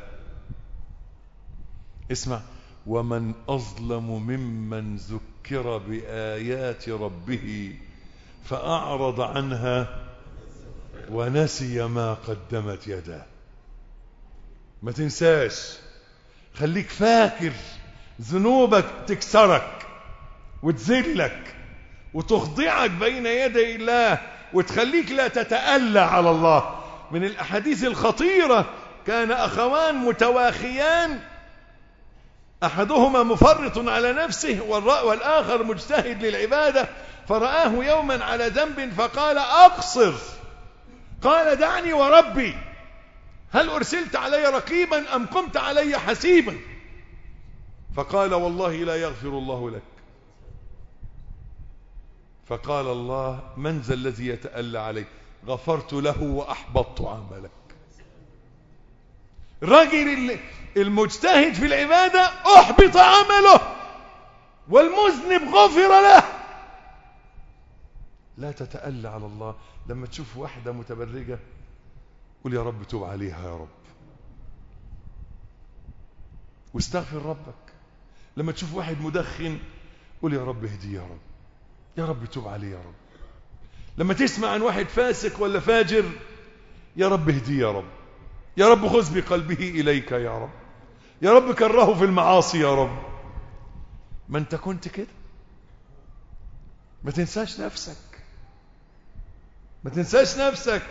اسمع ومن أظلم ممن ذكر بآيات ربه فأعرض عنها ونسي ما قدمت يداه ما تنساش خليك فاكر ذنوبك تكسرك وتذلك وتخضعك بين يدي الله وتخليك لا تتألى على الله من الأحاديث الخطيرة كان أخوان متواخيان أحدهما مفرط على نفسه والآخر مجتهد للعبادة فرآه يوما على ذنب فقال أقصر قال دعني وربي هل أرسلت علي رقيبا أم قمت علي حسيبا فقال والله لا يغفر الله لك فقال الله من ذا الذي يتألى عليك غفرت له وأحبطت عملك الراجل المجتهد في العبادة أحبط عمله والمذنب غفر له لا تتألى على الله لما تشوف واحدة متبرجة قول يا رب توب عليها يا رب واستغفر ربك لما تشوف واحد مدخن قول يا رب اهديه يا رب يا رب توب عليه يا رب لما تسمع عن واحد فاسق ولا فاجر يا رب اهديه يا رب يا رب خذ بقلبه إليك يا رب يا رب كرهه في المعاصي يا رب ما انت كنت كده ما تنساش نفسك ما تنساش نفسك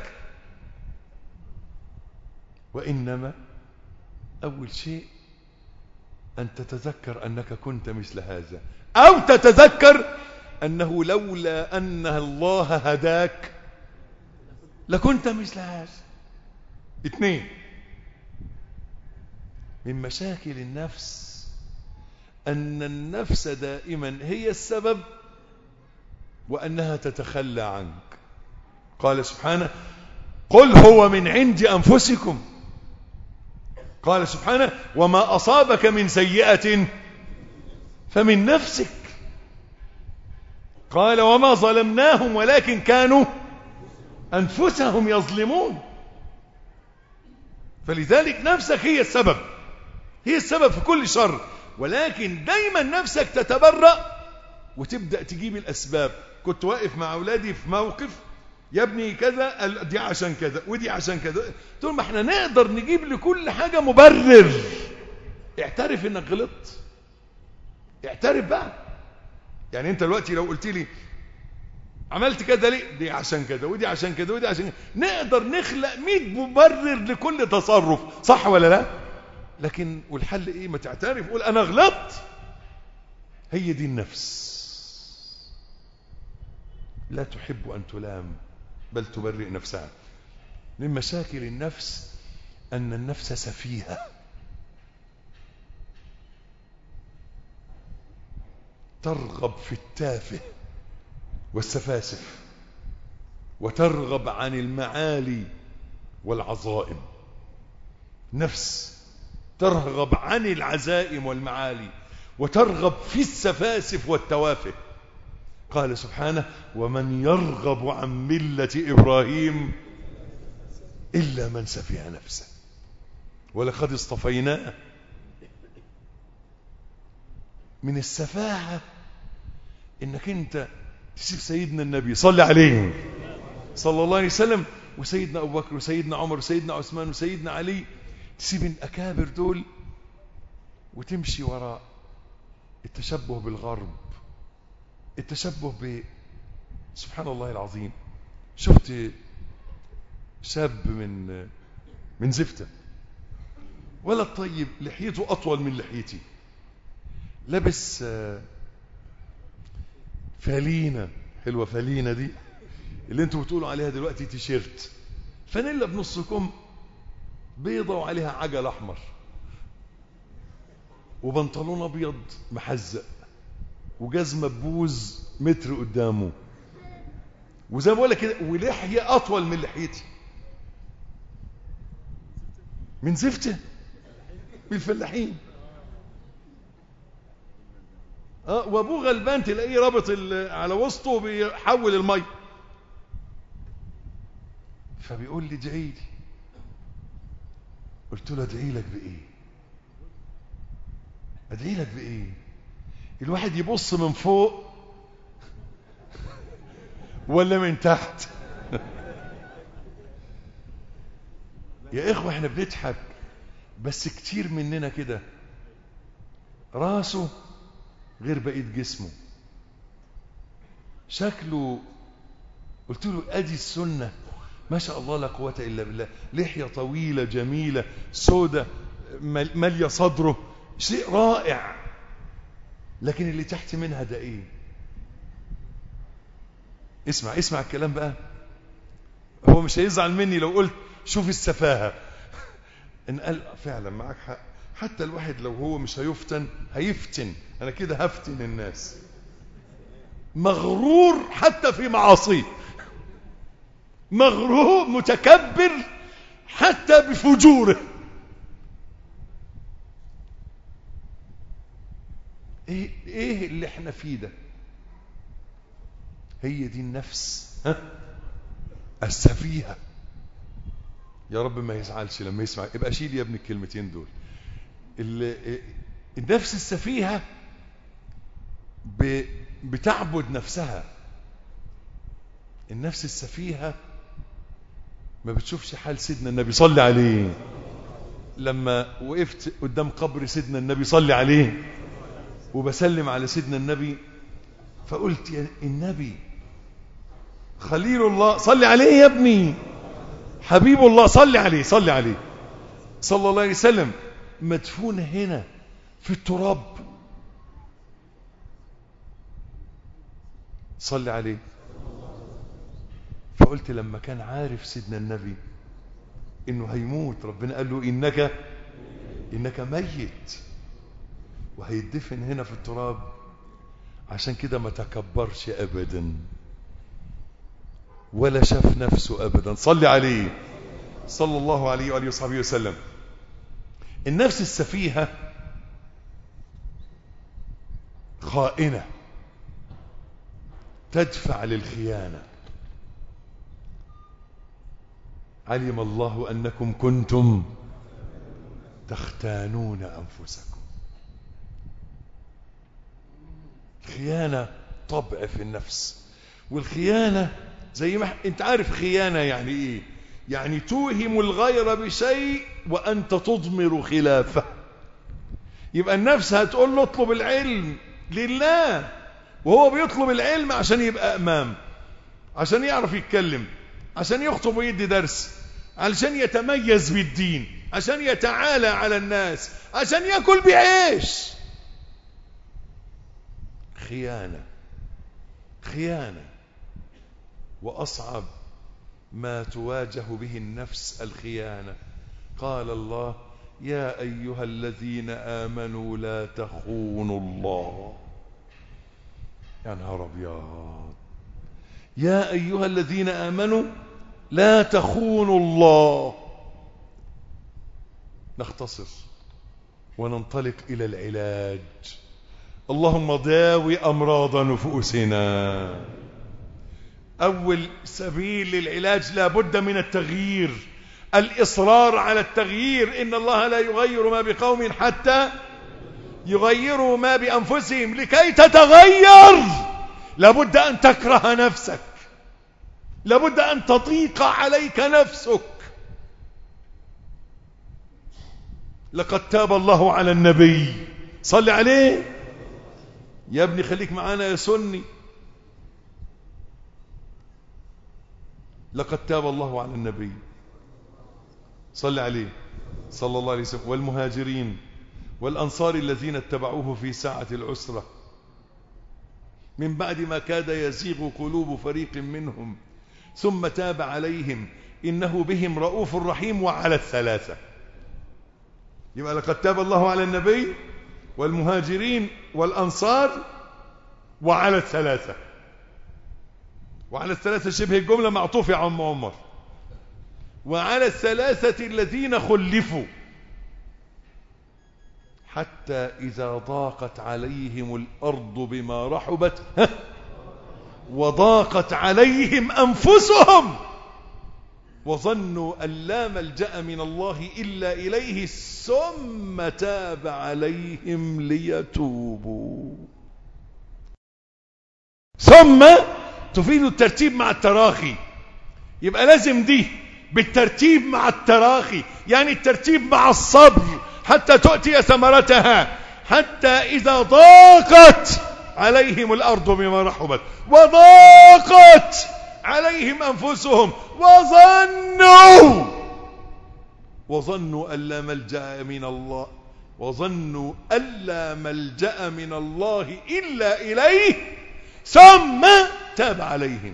وإنما أول شيء أن تتذكر أنك كنت مثل هذا أو تتذكر أنه لولا أن الله هداك لكنت مثل هذا اثنين من مشاكل النفس أن النفس دائما هي السبب وأنها تتخلى عنك قال سبحانه قل هو من عند أنفسكم قال سبحانه وما أصابك من سيئة فمن نفسك قال وما ظلمناهم ولكن كانوا أنفسهم يظلمون فلذلك نفسك هي السبب هي السبب في كل شر ولكن دايما نفسك تتبرأ وتبدأ تجيب الأسباب كنت واقف مع أولادي في موقف يا ابني كذا دي عشان كذا ودي عشان كذا تقول ما احنا نقدر نجيب لكل حاجة مبرر اعترف انك غلطت اعترف بقى يعني انت دلوقتي لو قلت لي عملت كذا ليه دي عشان كذا ودي عشان كذا ودي عشان كذا نقدر نخلق 100 مبرر لكل تصرف صح ولا لا لكن والحل ايه ما تعترف قول انا غلطت هي دي النفس لا تحب ان تلام بل تبرئ نفسها من مشاكل النفس ان النفس سفيهه ترغب في التافه والسفاسف وترغب عن المعالي والعظائم نفس ترغب عن العزائم والمعالي وترغب في السفاسف والتوافه قال سبحانه ومن يرغب عن ملة إبراهيم إلا من سفه نفسه ولقد اصطفيناه من السفاهة انك انت تسيب سيدنا النبي صلى عليه صلى الله عليه وسلم وسيدنا ابو بكر وسيدنا عمر وسيدنا عثمان وسيدنا علي تسيب الاكابر دول وتمشي وراء التشبه بالغرب التشبه ب سبحان الله العظيم شفت شاب من من زفتة ولد طيب لحيته أطول من لحيتي لابس آه، فالينة حلوة فالينة دي اللي انتوا بتقولوا عليها دلوقتي تيشيرت فانيلا بنص كم بيضة وعليها عجل احمر وبنطلون ابيض محزق وجزمة ببوز متر قدامه وزي ما بقول لك كده ولحية اطول من لحيتي من زفته من الفلاحين اه وابوه غلبان تلاقيه رابط ال- على وسطه وبيحول المي فبيقول لي ادعي لي قلت له ادعي لك بايه ادعي لك بايه الواحد يبص من فوق ولا من تحت يا اخوة احنا بنضحك بس كتير مننا كده راسه غير بقية جسمه شكله قلت له ادي السنة ما شاء الله لا قوة الا بالله لحية طويلة جميلة سودة مال- مالية صدره شيء رائع لكن اللي تحت منها ده ايه اسمع اسمع الكلام بقى هو مش هيزعل مني لو قلت شوف السفاهة ان قال فعلا معاك حق حتى الواحد لو هو مش هيفتن هيفتن انا كده هفتن الناس مغرور حتى في معاصيه مغرور متكبر حتى بفجوره ايه ايه اللي احنا فيه ده هي دي النفس ها السفيهه يا رب ما يزعلش لما يسمع يبقى شيل يا ابني الكلمتين دول ال- النفس السفيهة ب- بتعبد نفسها النفس السفيهة ما بتشوفش حال سيدنا النبي صلي عليه لما وقفت قدام قبر سيدنا النبي صلي عليه وبسلم على سيدنا النبي فقلت يا النبي خليل الله صلي عليه يا ابني حبيب الله صلي عليه صلي عليه صلى الله عليه وسلم مدفون هنا في التراب صلي عليه فقلت لما كان عارف سيدنا النبي انه هيموت ربنا قال له انك انك ميت وهيدفن هنا في التراب عشان كده ما تكبرش ابدا ولا شاف نفسه ابدا صلي عليه صلى الله عليه واله وصحبه وسلم النفس السفيهه خائنه تدفع للخيانه علم الله انكم كنتم تختانون انفسكم خيانه طبع في النفس والخيانه زي ما انت عارف خيانه يعني ايه يعني توهم الغير بشيء وانت تضمر خلافه يبقى النفس هتقول له اطلب العلم لله وهو بيطلب العلم عشان يبقى امام عشان يعرف يتكلم عشان يخطب ويدي درس علشان يتميز بالدين عشان يتعالى على الناس عشان ياكل بعيش خيانه خيانه واصعب ما تواجه به النفس الخيانه قال الله يا ايها الذين امنوا لا تخونوا الله يا نهار ابيض يا ايها الذين امنوا لا تخونوا الله نختصر وننطلق الى العلاج اللهم داوي امراض نفوسنا اول سبيل للعلاج لابد من التغيير الاصرار على التغيير ان الله لا يغير ما بقوم حتى يغيروا ما بانفسهم لكي تتغير لابد ان تكره نفسك لابد ان تضيق عليك نفسك لقد تاب الله على النبي صل عليه يا ابني خليك معانا يا سني لقد تاب الله على النبي صل عليه صلى الله عليه وسلم والمهاجرين والأنصار الذين اتبعوه في ساعة العسرة من بعد ما كاد يزيغ قلوب فريق منهم ثم تاب عليهم إنه بهم رؤوف رحيم وعلى الثلاثة يبقى لقد تاب الله على النبي والمهاجرين والأنصار وعلى الثلاثة وعلى الثلاثة شبه الجملة معطوف يا عم عمر وعلى الثلاثة الذين خلفوا حتى إذا ضاقت عليهم الأرض بما رحبت ها وضاقت عليهم أنفسهم وظنوا أن لا ملجأ من الله إلا إليه ثم تاب عليهم ليتوبوا ثم تفيد الترتيب مع التراخي يبقى لازم دي بالترتيب مع التراخي يعني الترتيب مع الصبر حتى تؤتي ثمرتها حتى إذا ضاقت عليهم الأرض بما رحبت وضاقت عليهم أنفسهم وظنوا وظنوا أن لا ملجأ من الله وظنوا أن لا ملجأ من الله إلا إليه ثم تاب عليهم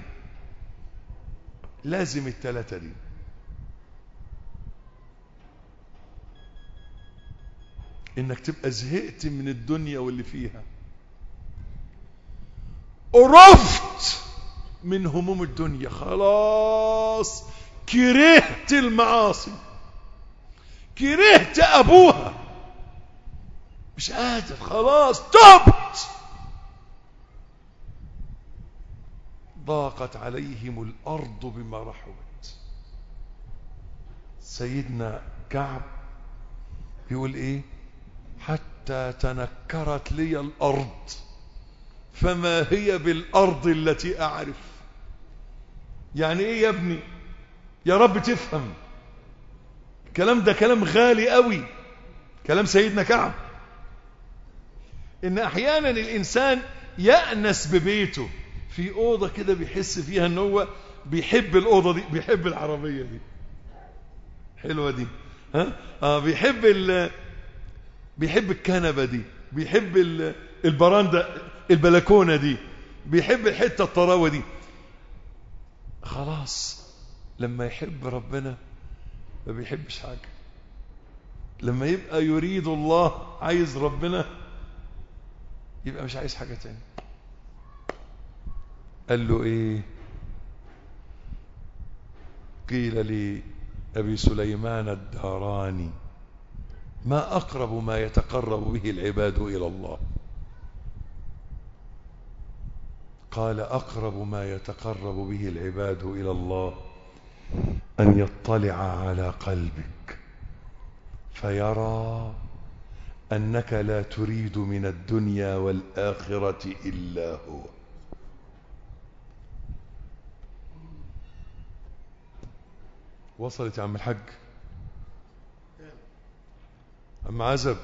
لازم الثلاثة دي انك تبقى زهقت من الدنيا واللي فيها قرفت من هموم الدنيا خلاص كرهت المعاصي كرهت ابوها مش قادر خلاص تبت ضاقت عليهم الارض بما رحبت سيدنا كعب يقول ايه حتى تنكرت لي الارض فما هي بالارض التي اعرف يعني ايه يا ابني يا رب تفهم الكلام ده كلام غالي قوي كلام سيدنا كعب ان احيانا الانسان يأنس ببيته في اوضة كده بيحس فيها ان هو بيحب الاوضة دي بيحب العربية دي حلوة دي ها اه بيحب ال بيحب الكنبة دي بيحب ال- البراندة البلكونة دي بيحب الحتة الطراوة دي خلاص لما يحب ربنا ما بيحبش حاجة لما يبقى يريد الله عايز ربنا يبقى مش عايز حاجة تاني قال له ايه قيل لي أبي سليمان الداراني ما أقرب ما يتقرب به العباد إلى الله قال أقرب ما يتقرب به العباد إلى الله أن يطلع على قلبك فيرى أنك لا تريد من الدنيا والآخرة إلا هو وصلت يا عم الحاج عم عزب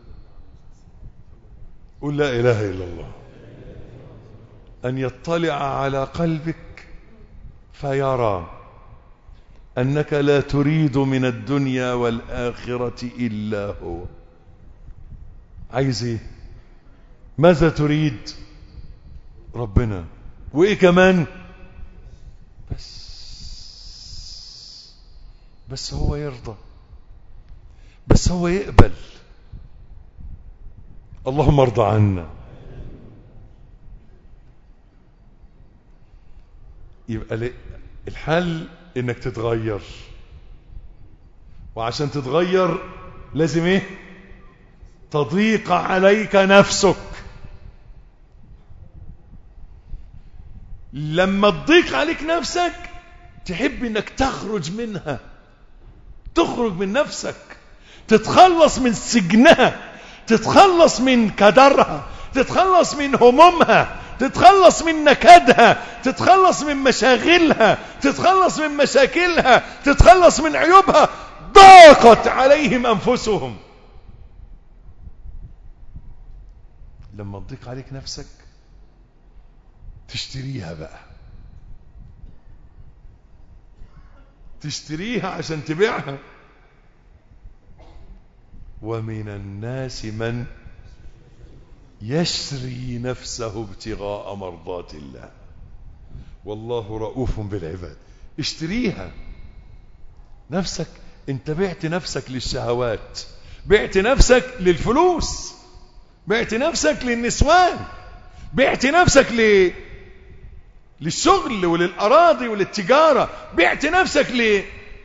قل لا إله إلا الله أن يطلع على قلبك فيرى أنك لا تريد من الدنيا والآخرة إلا هو عايز ايه ماذا تريد ربنا وايه كمان بس بس هو يرضى بس هو يقبل اللهم ارضى عنا يبقى ليه؟ الحل انك تتغير وعشان تتغير لازم ايه تضيق عليك نفسك لما تضيق عليك نفسك تحب انك تخرج منها تخرج من نفسك تتخلص من سجنها تتخلص من كدرها تتخلص من همومها تتخلص من نكدها تتخلص من مشاغلها تتخلص من مشاكلها تتخلص من عيوبها ضاقت عليهم انفسهم لما تضيق عليك نفسك تشتريها بقى تشتريها عشان تبيعها ومن الناس من يشري نفسه ابتغاء مرضات الله والله رؤوف بالعباد اشتريها نفسك انت بعت نفسك للشهوات بعت نفسك للفلوس بعت نفسك للنسوان بعت نفسك ل... للشغل وللأراضي وللتجارة بعت نفسك ل...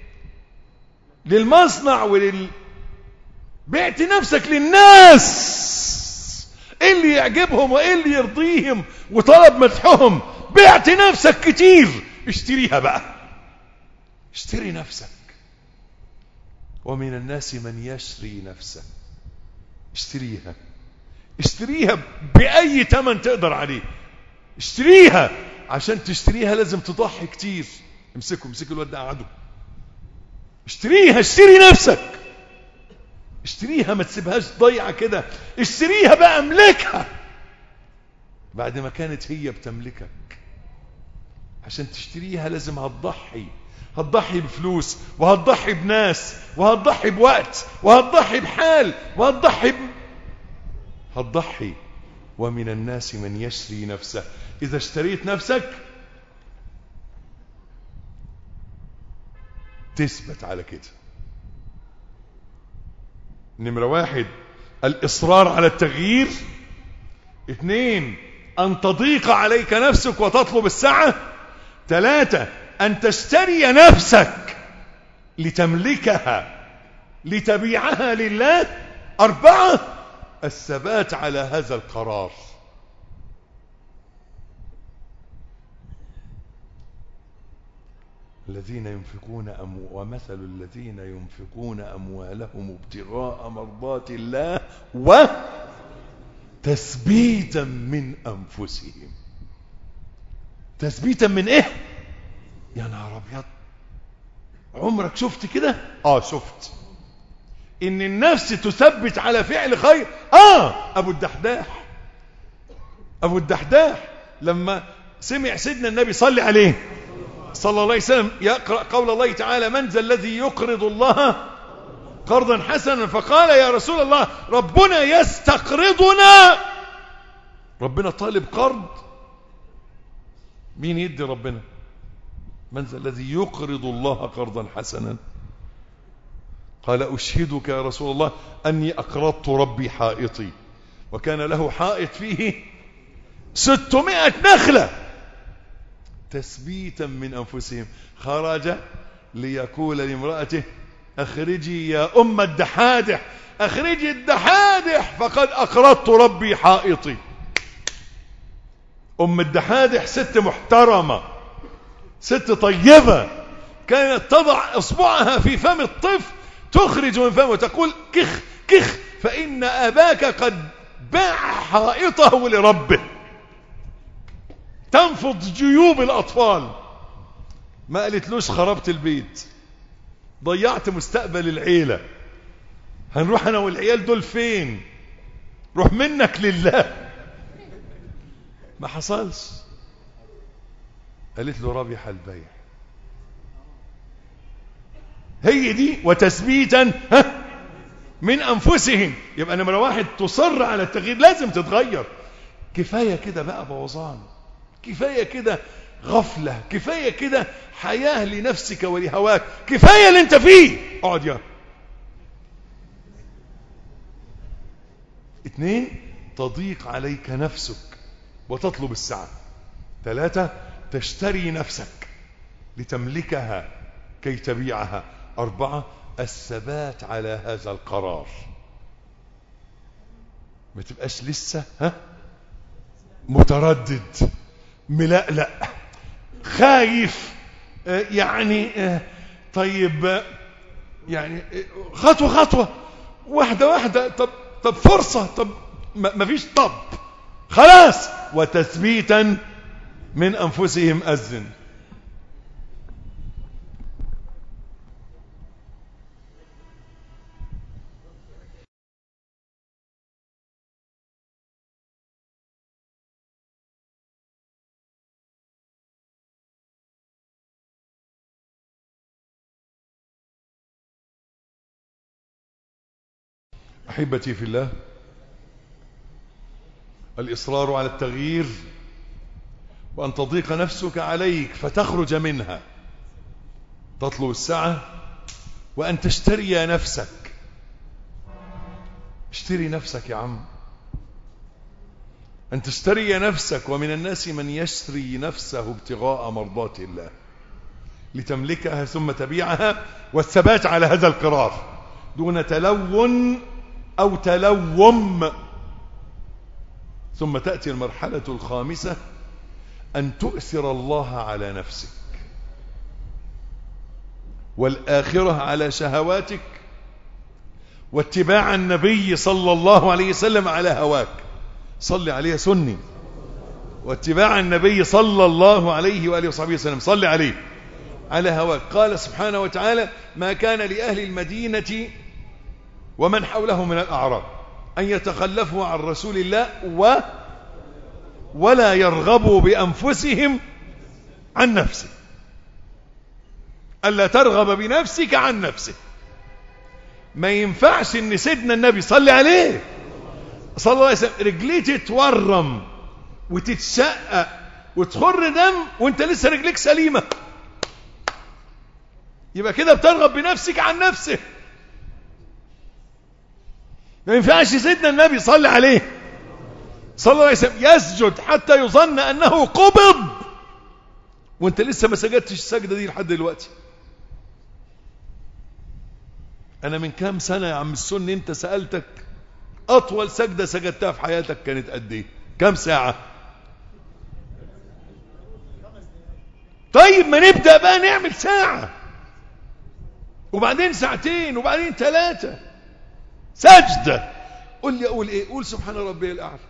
للمصنع ولل بعت نفسك للناس ايه اللي يعجبهم وايه اللي يرضيهم وطلب مدحهم بعت نفسك كتير اشتريها بقى اشتري نفسك ومن الناس من يشري نفسه اشتريها اشتريها بأي تمن تقدر عليه اشتريها عشان تشتريها لازم تضحي كتير امسكوا امسكوا الواد ده قعدوا اشتريها اشتري نفسك اشتريها ما تسيبهاش ضيعة كده اشتريها بقى املكها بعد ما كانت هي بتملكك عشان تشتريها لازم هتضحي هتضحي بفلوس وهتضحي بناس وهتضحي بوقت وهتضحي بحال وهتضحي ب... هتضحي ومن الناس من يشري نفسه إذا اشتريت نفسك تثبت على كده نمرة واحد الإصرار على التغيير اثنين أن تضيق عليك نفسك وتطلب السعة ثلاثة أن تشتري نفسك لتملكها لتبيعها لله أربعة الثبات على هذا القرار الذين ينفقون أمو ومثل الذين ينفقون أموالهم ابتغاء مرضات الله وتثبيتا من أنفسهم تثبيتا من إيه يا نهار أبيض عمرك شفت كده آه شفت إن النفس تثبت على فعل خير آه أبو الدحداح أبو الدحداح لما سمع سيدنا النبي صلي عليه صلى الله عليه وسلم يقرأ قول الله تعالى من ذا الذي يقرض الله قرضا حسنا فقال يا رسول الله ربنا يستقرضنا ربنا طالب قرض مين يدي ربنا من ذا الذي يقرض الله قرضا حسنا قال أشهدك يا رسول الله أني أقرضت ربي حائطي وكان له حائط فيه ستمائة نخلة تثبيتا من أنفسهم خرج ليقول لامرأته أخرجي يا أم الدحادح أخرجي الدحادح فقد أقرضت ربي حائطي أم الدحادح ست محترمة ست طيبة كانت تضع إصبعها في فم الطفل تخرج من فمه وتقول كخ كخ فإن أباك قد باع حائطه لربه تنفض جيوب الأطفال ما قالتلوش خربت البيت ضيعت مستقبل العيلة هنروح أنا والعيال دول فين روح منك لله ما حصلش قالت له ربح البيع هي دي وتثبيتا ها من أنفسهم يبقى نمرة واحد تصر على التغيير لازم تتغير كفاية كده بقى بوظان كفاية كده غفلة كفاية كده حياة لنفسك ولهواك كفاية اللي انت فيه اقعد يا اثنين تضيق عليك نفسك وتطلب السعة ثلاثة تشتري نفسك لتملكها كي تبيعها أربعة الثبات على هذا القرار ما تبقاش لسه ها متردد ملألأ خايف آه يعني آه طيب آه يعني خطوة خطوة واحدة واحدة طب طب فرصة طب ما فيش طب خلاص وتثبيتا من أنفسهم أذن أحبتي في الله الإصرار على التغيير وأن تضيق نفسك عليك فتخرج منها تطلب الساعة وأن تشتري نفسك اشتري نفسك يا عم أن تشتري نفسك ومن الناس من يشتري نفسه ابتغاء مرضات الله لتملكها ثم تبيعها والثبات على هذا القرار دون تلون أو تلوم ثم تأتي المرحلة الخامسة أن تؤثر الله على نفسك والآخرة على شهواتك واتباع النبي صلى الله عليه وسلم على هواك صل عليه سني واتباع النبي صلى الله عليه وآله وصحبه وسلم صل عليه على هواك قال سبحانه وتعالى ما كان لأهل المدينة ومن حولهم من الأعراب أن يتخلفوا عن رسول الله و ولا يرغبوا بأنفسهم عن نفسه ألا ترغب بنفسك عن نفسه ما ينفعش ان سيدنا النبي صلى عليه صلى الله عليه وسلم رجليه تتورم وتتشقق وتخر دم وانت لسه رجليك سليمة يبقى كده بترغب بنفسك عن نفسه ما ينفعش سيدنا النبي صلى عليه صلى الله عليه وسلم يسجد حتى يظن انه قبض وانت لسه ما سجدتش السجدة دي لحد دلوقتي انا من كام سنة يا عم السن انت سألتك اطول سجدة سجدتها في حياتك كانت قد ايه كام ساعة طيب ما نبدأ بقى نعمل ساعة وبعدين ساعتين وبعدين ثلاثة سجدة قول لي اقول ايه قول سبحان ربي الاعلى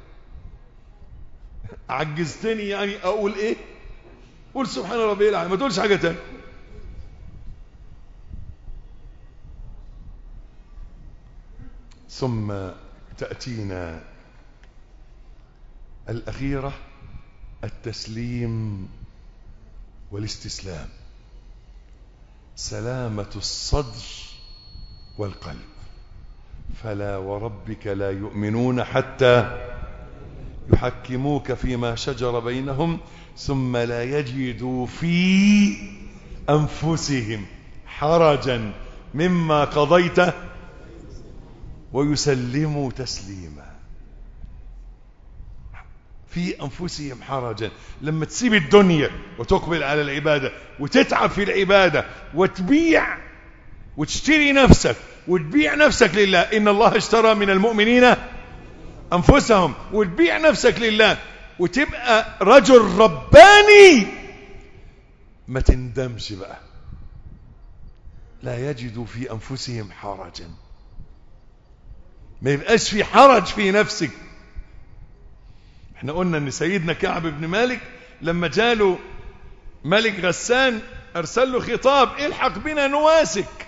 عجزتني يعني اقول ايه قول سبحان ربي الاعلى ما تقولش حاجة تانية ثم تأتينا الأخيرة التسليم والاستسلام سلامة الصدر والقلب فلا وربك لا يؤمنون حتى يحكموك فيما شجر بينهم ثم لا يجدوا في أنفسهم حرجا مما قضيت ويسلموا تسليما في أنفسهم حرجا لما تسيب الدنيا وتقبل على العبادة وتتعب في العبادة وتبيع وتشتري نفسك وتبيع نفسك لله إن الله اشترى من المؤمنين أنفسهم وتبيع نفسك لله وتبقى رجل رباني ما تندمش بقى لا يجد في أنفسهم حرجا ما يبقاش في حرج في نفسك احنا قلنا ان سيدنا كعب بن مالك لما جاله ملك غسان ارسل له خطاب الحق بنا نواسك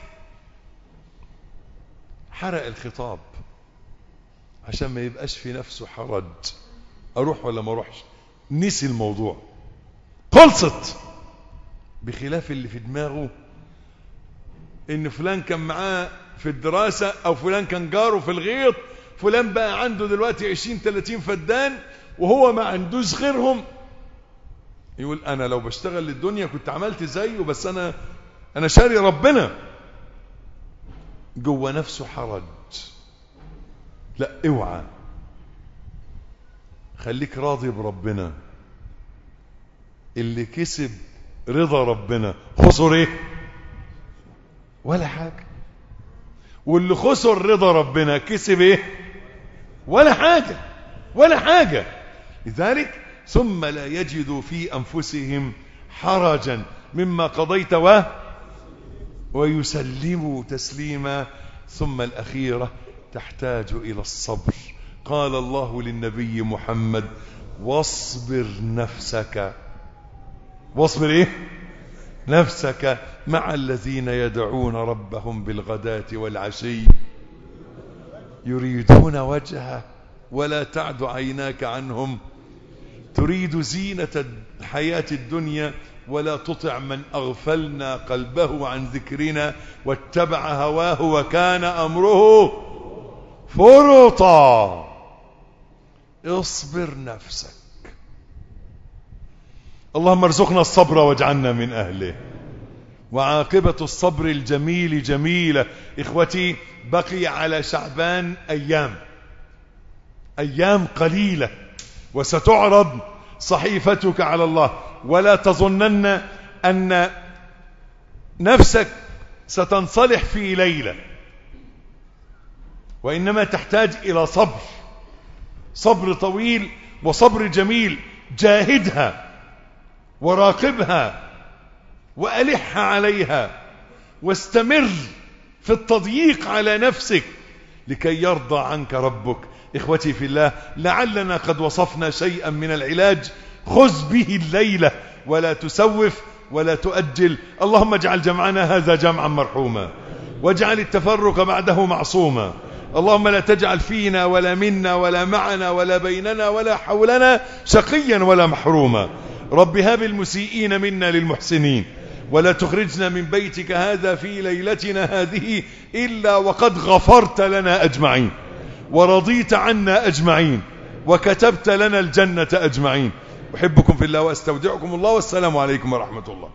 حرق الخطاب عشان ما يبقاش في نفسه حرج اروح ولا ما اروحش نسي الموضوع خلصت بخلاف اللي في دماغه ان فلان كان معاه في الدراسة او فلان كان جاره في الغيط فلان بقى عنده دلوقتي 20 30 فدان وهو ما عندوش غيرهم يقول انا لو بشتغل للدنيا كنت عملت زيه بس انا انا شاري ربنا جوه نفسه حرج لا اوعى خليك راضي بربنا اللي كسب رضا ربنا خسر ايه ولا حاجة واللي خسر رضا ربنا كسب ايه ولا حاجة ولا حاجة لذلك ثم لا يجدوا في أنفسهم حرجا مما قضيت و ويسلموا تسليما ثم الأخيرة تحتاج إلى الصبر قال الله للنبي محمد واصبر نفسك واصبر ايه نفسك مع الذين يدعون ربهم بالغداة والعشي يريدون وجهه ولا تعد عيناك عنهم تريد زينة الحياة الدنيا ولا تطع من أغفلنا قلبه عن ذكرنا واتبع هواه وكان أمره فرطا اصبر نفسك اللهم ارزقنا الصبر واجعلنا من أهله وعاقبة الصبر الجميل جميلة إخوتي بقي على شعبان أيام أيام قليلة وستعرض صحيفتك على الله ولا تظنن أن نفسك ستنصلح في ليلة وإنما تحتاج إلى صبر صبر طويل وصبر جميل جاهدها وراقبها وألح عليها واستمر في التضييق على نفسك لكي يرضى عنك ربك إخوتي في الله لعلنا قد وصفنا شيئا من العلاج خذ به الليلة ولا تسوف ولا تؤجل اللهم اجعل جمعنا هذا جمعا مرحوما واجعل التفرق بعده معصوما اللهم لا تجعل فينا ولا منا ولا معنا ولا بيننا ولا حولنا شقيا ولا محروما رب هاب المسيئين منا للمحسنين ولا تخرجنا من بيتك هذا في ليلتنا هذه إلا وقد غفرت لنا أجمعين ورضيت عنا أجمعين وكتبت لنا الجنة أجمعين أحبكم في الله وأستودعكم الله والسلام عليكم ورحمة الله